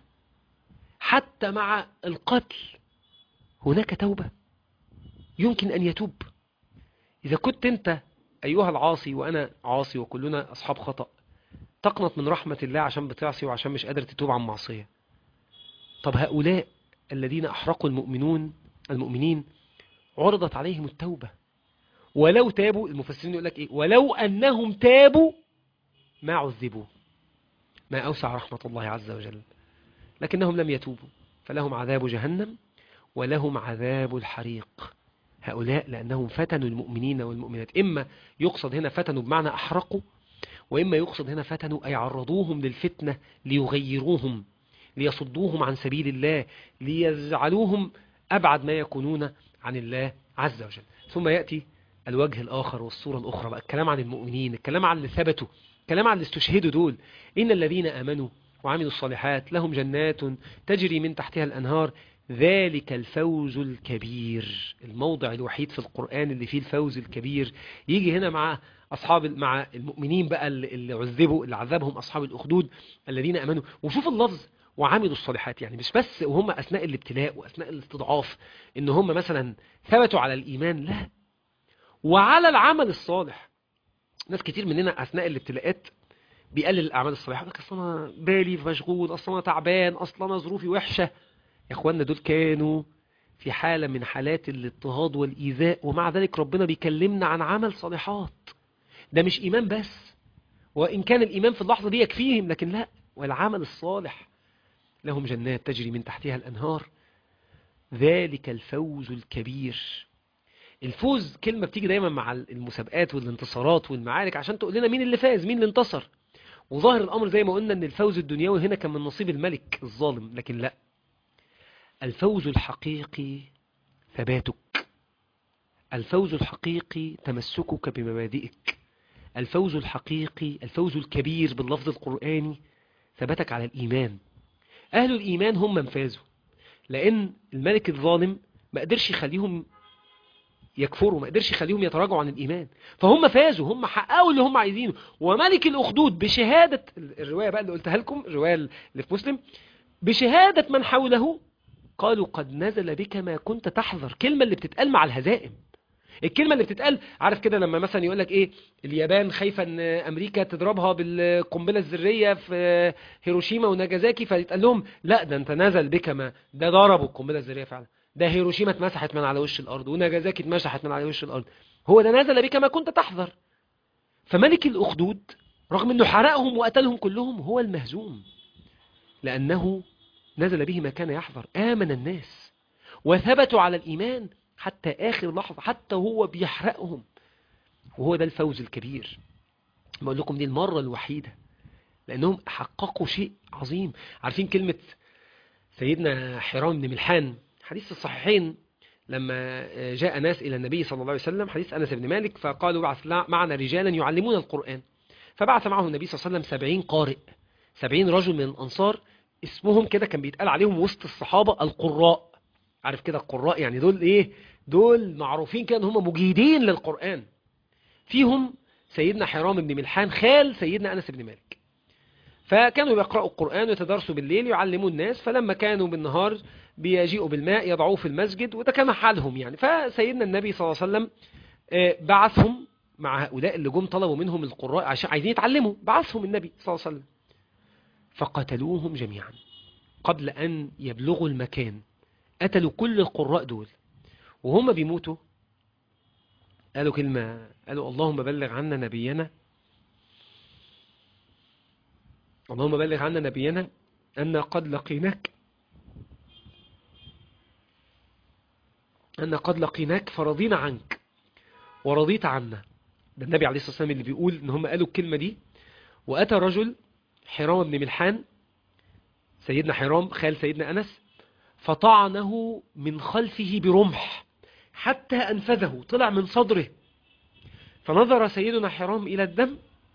حتى مع القتل هناك توبة يمكن أن يتوب إذا كنت أنت أيها العاصي وأنا عاصي وكلنا أصحاب خطأ تقنط من رحمة الله عشان بتعصي وعشان مش قادر تتوب عن معصية طب هؤلاء الذين أحرقوا المؤمنون المؤمنين عرضت عليهم التوبة ولو تابوا المفسرين يقول لك إيه ولو أنهم تابوا ما عذبوا ما أوسع رحمة الله عز وجل لكنهم لم يتوبوا فلهم عذاب جهنم ولهم عذاب الحريق هؤلاء لأنهم فتنوا المؤمنين والمؤمنات إما يقصد هنا فتنوا بمعنى أحرقوا وإما يقصد هنا فتنوا أي عرضوهم للفتنة ليغيروهم ليصدوهم عن سبيل الله ليجعلوهم أبعد ما يكونون عن الله عز وجل ثم يأتي الوجه الآخر والصورة الأخرى بقى الكلام عن المؤمنين الكلام عن اللي ثبتوا الكلام عن اللي استشهدوا دول إن الذين آمنوا وعملوا الصالحات لهم جنات تجري من تحتها الأنهار ذلك الفوز الكبير الموضع الوحيد في القرآن اللي فيه الفوز الكبير يجي هنا مع أصحاب مع المؤمنين بقى اللي اللي عذبوا اللي عذبهم أصحاب الأخدود الذين أمنوا وشوف اللفظ وعملوا الصالحات يعني مش بس وهم أثناء الابتلاء وأثناء الاستضعاف إن هم مثلا ثبتوا على الإيمان لا وعلى العمل الصالح ناس كتير مننا أثناء الابتلاءات بيقلل الأعمال الصالحة يقول لك أصل أنا بالي مشغول أصل أنا تعبان أصل أنا ظروفي وحشة يا إخواننا دول كانوا في حالة من حالات الاضطهاد والإيذاء ومع ذلك ربنا بيكلمنا عن عمل صالحات ده مش إيمان بس وإن كان الإيمان في اللحظة دي يكفيهم لكن لا والعمل الصالح لهم جنات تجري من تحتها الأنهار ذلك الفوز الكبير الفوز كلمة بتيجي دايما مع المسابقات والانتصارات والمعارك عشان تقول لنا مين اللي فاز مين اللي انتصر وظاهر الأمر زي ما قلنا أن الفوز الدنيوي هنا كان من نصيب الملك الظالم لكن لا الفوز الحقيقي ثباتك الفوز الحقيقي تمسكك بمبادئك الفوز الحقيقي الفوز الكبير باللفظ القرآني ثبتك على الإيمان أهل الإيمان هم من فازوا لأن الملك الظالم ما قدرش يخليهم يكفروا ما قدرش يخليهم يتراجعوا عن الإيمان فهم فازوا هم حققوا اللي هم عايزينه وملك الأخدود بشهادة الرواية بقى اللي قلتها لكم الرواية اللي في مسلم بشهادة من حوله قالوا قد نزل بك ما كنت تحذر كلمة اللي بتتقال مع الهزائم الكلمة اللي بتتقال عارف كده لما مثلا يقول لك ايه اليابان خايفة ان امريكا تضربها بالقنبلة الذرية في هيروشيما وناجازاكي فيتقال لهم لا ده انت نزل بك ما ده ضربوا القنبلة الذرية فعلا ده هيروشيما اتمسحت من على وش الارض وناجازاكي اتمسحت من على وش الارض هو ده نزل بك ما كنت تحذر فملك الاخدود رغم انه حرقهم وقتلهم كلهم هو المهزوم لانه نزل به ما كان يحذر آمن الناس وثبتوا على الإيمان حتى آخر لحظة حتى هو بيحرقهم وهو ده الفوز الكبير بقول لكم دي المرة الوحيدة لأنهم حققوا شيء عظيم عارفين كلمة سيدنا حرام بن ملحان حديث الصحيحين لما جاء ناس إلى النبي صلى الله عليه وسلم حديث أنس بن مالك فقالوا بعث معنا رجالا يعلمون القرآن فبعث معه النبي صلى الله عليه وسلم سبعين قارئ سبعين رجل من الأنصار اسمهم كده كان بيتقال عليهم وسط الصحابة القراء عارف كده القراء يعني دول ايه دول معروفين كده ان هم مجيدين للقرآن فيهم سيدنا حرام بن ملحان خال سيدنا أنس بن مالك فكانوا يقرأوا القرآن ويتدرسوا بالليل يعلموا الناس فلما كانوا بالنهار بيجيئوا بالماء يضعوه في المسجد وده كان حالهم يعني فسيدنا النبي صلى الله عليه وسلم بعثهم مع هؤلاء اللي جم طلبوا منهم القراء عشان عايزين يتعلموا بعثهم النبي صلى الله عليه وسلم فقتلوهم جميعا قبل أن يبلغوا المكان قتلوا كل القراء دول وهم بيموتوا قالوا كلمة قالوا اللهم بلغ عنا نبينا اللهم بلغ عنا نبينا أن قد لقيناك أن قد لقيناك فرضينا عنك ورضيت عنا ده النبي عليه الصلاة والسلام اللي بيقول ان هم قالوا الكلمة دي وأتى رجل حرام بن ملحان سيدنا حرام خال سيدنا أنس فطعنه من خلفه برمح حتى أنفذه طلع من صدره فنظر سيدنا حرام إلى الدم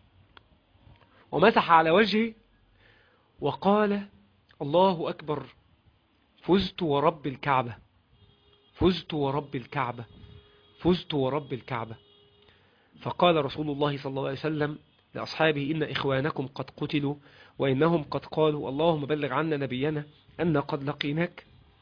ومسح على وجهه وقال الله أكبر فزت ورب الكعبة فزت ورب الكعبة فزت ورب الكعبة فقال رسول الله صلى الله عليه وسلم لأصحابه إن إخوانكم قد قتلوا وإنهم قد قالوا اللهم بلغ عنا نبينا أن قد لقيناك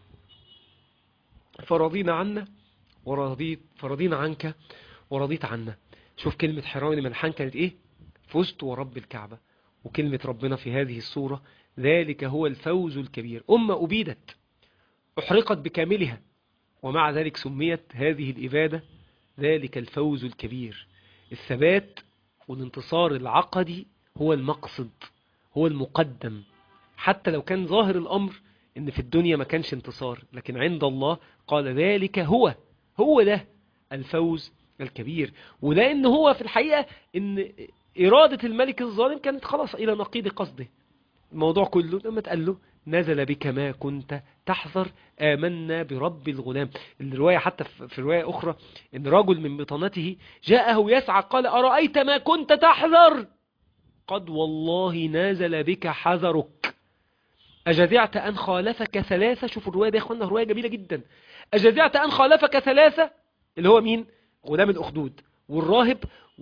فرضينا عنا ورضيت فرضينا عنك ورضيت عنا شوف كلمة حرام الملحان كانت إيه فزت ورب الكعبة وكلمة ربنا في هذه الصورة ذلك هو الفوز الكبير أمة أبيدت أحرقت بكاملها ومع ذلك سميت هذه الإبادة ذلك الفوز الكبير الثبات والانتصار العقدي هو المقصد هو المقدم حتى لو كان ظاهر الأمر ان في الدنيا ما كانش انتصار لكن عند الله قال ذلك هو هو ده الفوز الكبير وده ان هو في الحقيقة ان إرادة الملك الظالم كانت خلاص إلى نقيض قصده الموضوع كله لما تقال له نزل بك ما كنت تحذر آمنا برب الغلام الرواية حتى في رواية أخرى إن رجل من بطانته جاءه يسعى قال أرأيت ما كنت تحذر قد والله نازل بك حذرك أجزعت أن خالفك ثلاثة شوفوا الرواية دي يا أخوانا رواية جميلة جدا أجزعت أن خالفك ثلاثة اللي هو مين غلام الأخدود والراهب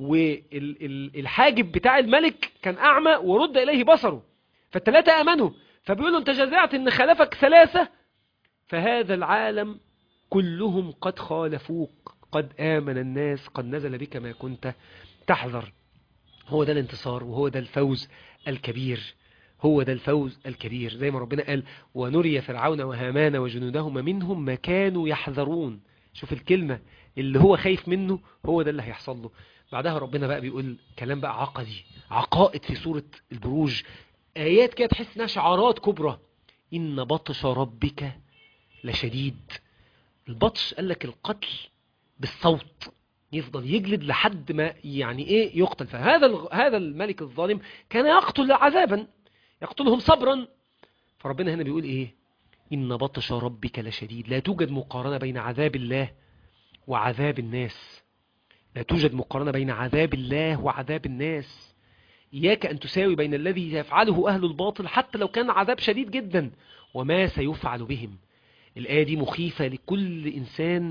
والحاجب بتاع الملك كان أعمى ورد إليه بصره فالثلاثة آمنوا فبيقولوا انت جزعت ان خلفك ثلاثة فهذا العالم كلهم قد خالفوك قد آمن الناس قد نزل بك ما كنت تحذر هو ده الانتصار وهو ده الفوز الكبير هو ده الفوز الكبير زي ما ربنا قال ونري فرعون وهامان وجنودهما منهم ما كانوا يحذرون شوف الكلمة اللي هو خايف منه هو ده اللي هيحصل له بعدها ربنا بقى بيقول كلام بقى عقدي عقائد في سورة البروج آيات كده تحس انها شعارات كبرى إن بطش ربك لشديد البطش قال لك القتل بالصوت يفضل يجلد لحد ما يعني ايه يقتل فهذا هذا الملك الظالم كان يقتل عذابا يقتلهم صبرا فربنا هنا بيقول ايه إن بطش ربك لشديد لا توجد مقارنة بين عذاب الله وعذاب الناس لا توجد مقارنة بين عذاب الله وعذاب الناس إياك أن تساوي بين الذي يفعله أهل الباطل حتى لو كان عذاب شديد جدا وما سيفعل بهم الآية دي مخيفة لكل إنسان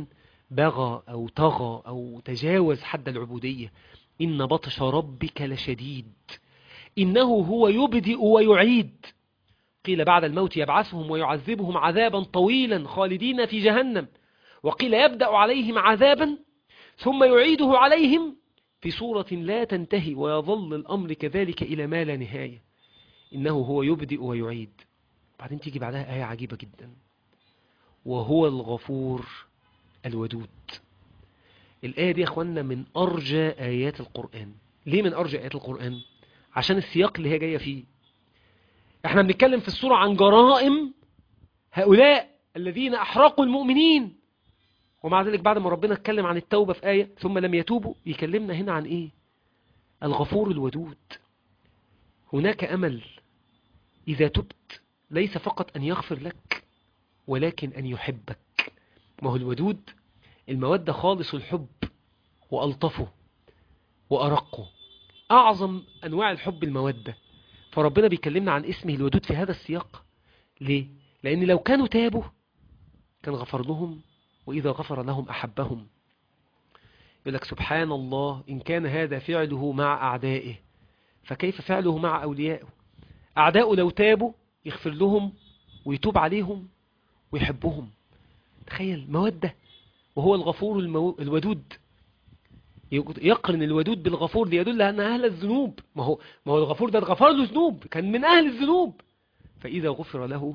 بغى أو طغى أو تجاوز حد العبودية إن بطش ربك لشديد إنه هو يبدئ ويعيد قيل بعد الموت يبعثهم ويعذبهم عذابا طويلا خالدين في جهنم وقيل يبدأ عليهم عذابا ثم يعيده عليهم في صورة لا تنتهي ويظل الأمر كذلك إلى ما لا نهاية إنه هو يبدئ ويعيد بعدين تيجي بعدها آية عجيبة جدا وهو الغفور الودود الآية دي يا أخوانا من أرجى آيات القرآن ليه من أرجى آيات القرآن عشان السياق اللي هي جاية فيه احنا بنتكلم في السورة عن جرائم هؤلاء الذين أحرقوا المؤمنين ومع ذلك بعد ما ربنا اتكلم عن التوبة في آية ثم لم يتوبوا يكلمنا هنا عن إيه الغفور الودود هناك أمل إذا تبت ليس فقط أن يغفر لك ولكن أن يحبك ما هو الودود المودة خالص الحب وألطفه وأرقه أعظم أنواع الحب المودة فربنا بيكلمنا عن اسمه الودود في هذا السياق ليه؟ لأن لو كانوا تابوا كان غفر لهم وإذا غفر لهم أحبهم يقول لك سبحان الله إن كان هذا فعله مع أعدائه فكيف فعله مع أوليائه أعداؤه لو تابوا يغفر لهم ويتوب عليهم ويحبهم تخيل مودة وهو الغفور المو... الودود يقرن الودود بالغفور ليدل أن أهل الذنوب ما هو, ما هو الغفور ده غفر له ذنوب كان من أهل الذنوب فإذا غفر له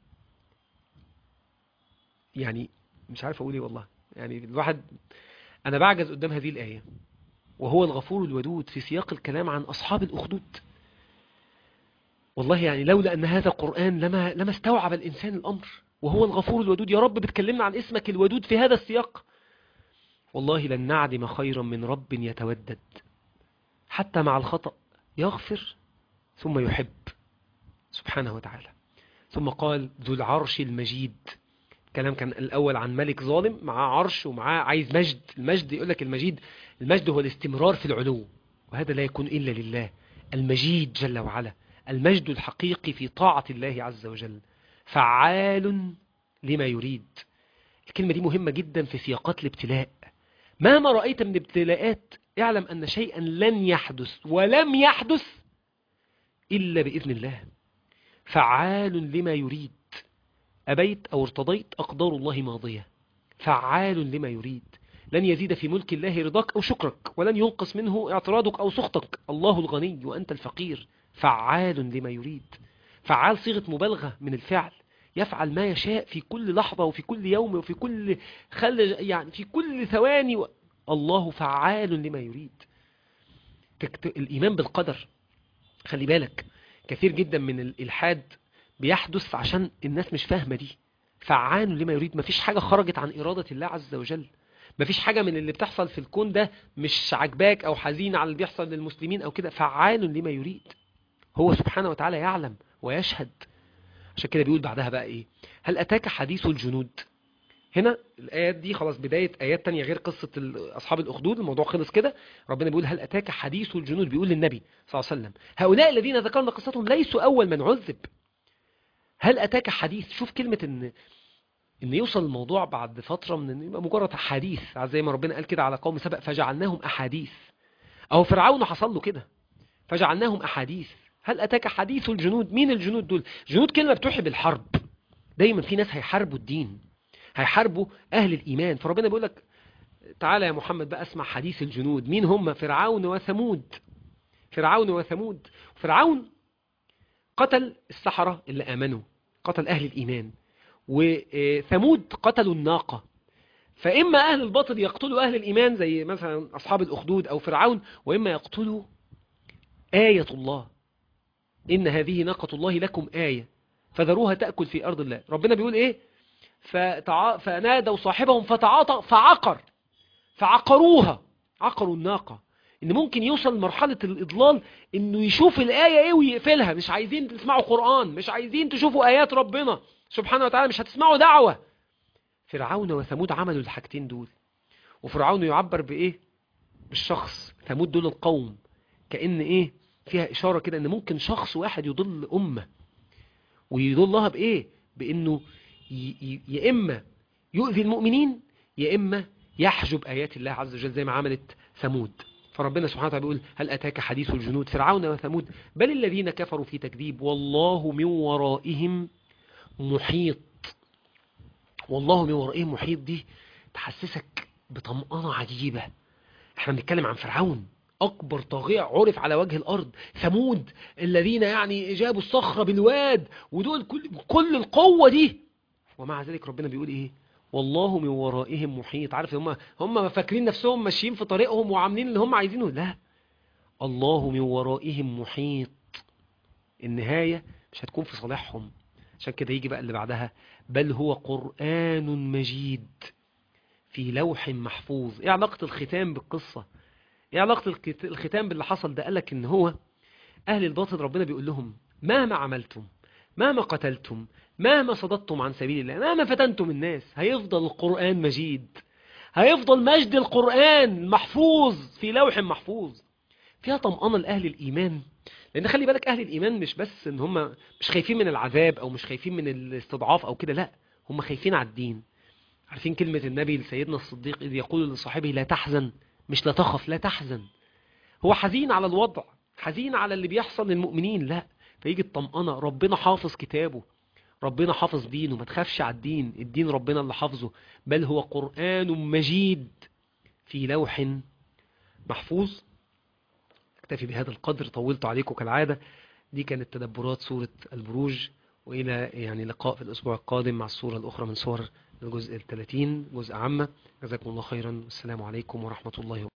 يعني مش عارف أقول إيه والله يعني الواحد أنا بعجز قدام هذه الآية وهو الغفور الودود في سياق الكلام عن أصحاب الأخدود والله يعني لولا أن هذا قرآن لما, لما استوعب الإنسان الأمر وهو الغفور الودود يا رب بتكلمنا عن اسمك الودود في هذا السياق والله لن نعدم خيرا من رب يتودد حتى مع الخطأ يغفر ثم يحب سبحانه وتعالى ثم قال ذو العرش المجيد كلام كان الأول عن ملك ظالم معاه عرش ومعاه عايز مجد المجد يقول لك المجيد المجد هو الاستمرار في العلو وهذا لا يكون إلا لله المجيد جل وعلا المجد الحقيقي في طاعة الله عز وجل فعال لما يريد الكلمة دي مهمة جدا في سياقات الابتلاء مهما رأيت من ابتلاءات اعلم أن شيئا لن يحدث ولم يحدث إلا بإذن الله فعال لما يريد أبيت أو ارتضيت أقدار الله ماضية فعال لما يريد لن يزيد في ملك الله رضاك أو شكرك ولن ينقص منه اعتراضك أو سخطك الله الغني وأنت الفقير فعال لما يريد فعال صيغة مبالغة من الفعل يفعل ما يشاء في كل لحظة وفي كل يوم وفي كل خل يعني في كل ثواني و... الله فعال لما يريد تكت... الإيمان بالقدر خلي بالك كثير جدا من الإلحاد بيحدث عشان الناس مش فاهمة دي فعال لما يريد مفيش حاجة خرجت عن إرادة الله عز وجل مفيش حاجة من اللي بتحصل في الكون ده مش عجباك أو حزين على اللي بيحصل للمسلمين أو كده فعال لما يريد هو سبحانه وتعالى يعلم ويشهد عشان كده بيقول بعدها بقى ايه هل اتاك حديث الجنود هنا الايات دي خلاص بداية ايات تانية غير قصة اصحاب الاخدود الموضوع خلص كده ربنا بيقول هل اتاك حديث الجنود بيقول للنبي صلى الله عليه وسلم هؤلاء الذين ذكرنا قصتهم ليسوا اول من عذب هل اتاك حديث شوف كلمة ان ان يوصل الموضوع بعد فترة من ان يبقى مجرد حديث زي ما ربنا قال كده على قوم سبق فجعلناهم احاديث او فرعون حصل له كده فجعلناهم احاديث هل أتاك حديث الجنود مين الجنود دول جنود كلمة بتوحي بالحرب دايما في ناس هيحاربوا الدين هيحاربوا أهل الإيمان فربنا بيقول لك تعالى يا محمد بقى اسمع حديث الجنود مين هم فرعون وثمود فرعون وثمود فرعون قتل السحرة اللي آمنوا قتل أهل الإيمان وثمود قتلوا الناقة فإما أهل الباطل يقتلوا أهل الإيمان زي مثلا أصحاب الأخدود أو فرعون وإما يقتلوا آية الله إن هذه ناقة الله لكم آية فذروها تأكل في أرض الله ربنا بيقول إيه فتع... فنادوا صاحبهم فتعاطى فعقر فعقروها عقروا الناقة إن ممكن يوصل لمرحلة الإضلال إنه يشوف الآية إيه ويقفلها مش عايزين تسمعوا قرآن مش عايزين تشوفوا آيات ربنا سبحانه وتعالى مش هتسمعوا دعوة فرعون وثمود عملوا الحاجتين دول وفرعون يعبر بإيه بالشخص ثمود دول القوم كأن إيه فيها إشارة كده أن ممكن شخص واحد يضل أمة ويضلها بإيه بأنه يا إما يؤذي المؤمنين يا إما يحجب آيات الله عز وجل زي ما عملت ثمود فربنا سبحانه وتعالى بيقول هل أتاك حديث الجنود فرعون وثمود بل الذين كفروا في تكذيب والله من ورائهم محيط والله من ورائهم محيط دي تحسسك بطمأنة عجيبة احنا بنتكلم عن فرعون أكبر طاغية عرف على وجه الأرض ثمود الذين يعني جابوا الصخرة بالواد ودول كل, كل القوة دي ومع ذلك ربنا بيقول إيه والله من ورائهم محيط عارف هم هم فاكرين نفسهم ماشيين في طريقهم وعاملين اللي هم عايزينه لا الله من ورائهم محيط النهاية مش هتكون في صالحهم عشان كده يجي بقى اللي بعدها بل هو قرآن مجيد في لوح محفوظ ايه علاقة الختام بالقصة ايه علاقة الختام باللي حصل ده قالك ان هو اهل الباطل ربنا بيقول لهم مهما عملتم مهما قتلتم مهما صددتم عن سبيل الله مهما فتنتم الناس هيفضل القرآن مجيد هيفضل مجد القرآن محفوظ في لوح محفوظ فيها طمأنة لأهل الإيمان لأن خلي بالك أهل الإيمان مش بس إن هم مش خايفين من العذاب أو مش خايفين من الاستضعاف أو كده لا هم خايفين على الدين عارفين كلمة النبي لسيدنا الصديق إذ يقول لصاحبه لا تحزن مش لا تخف لا تحزن هو حزين على الوضع حزين على اللي بيحصل للمؤمنين لا فيجي الطمأنة ربنا حافظ كتابه ربنا حافظ دينه ما تخافش على الدين الدين ربنا اللي حافظه بل هو قرآن مجيد في لوح محفوظ اكتفي بهذا القدر طولت عليكم كالعادة دي كانت تدبرات سورة البروج وإلى يعني لقاء في الأسبوع القادم مع السورة الأخرى من سور الجزء الثلاثين جزء عامة جزاكم الله خيرا والسلام عليكم ورحمة الله وبركاته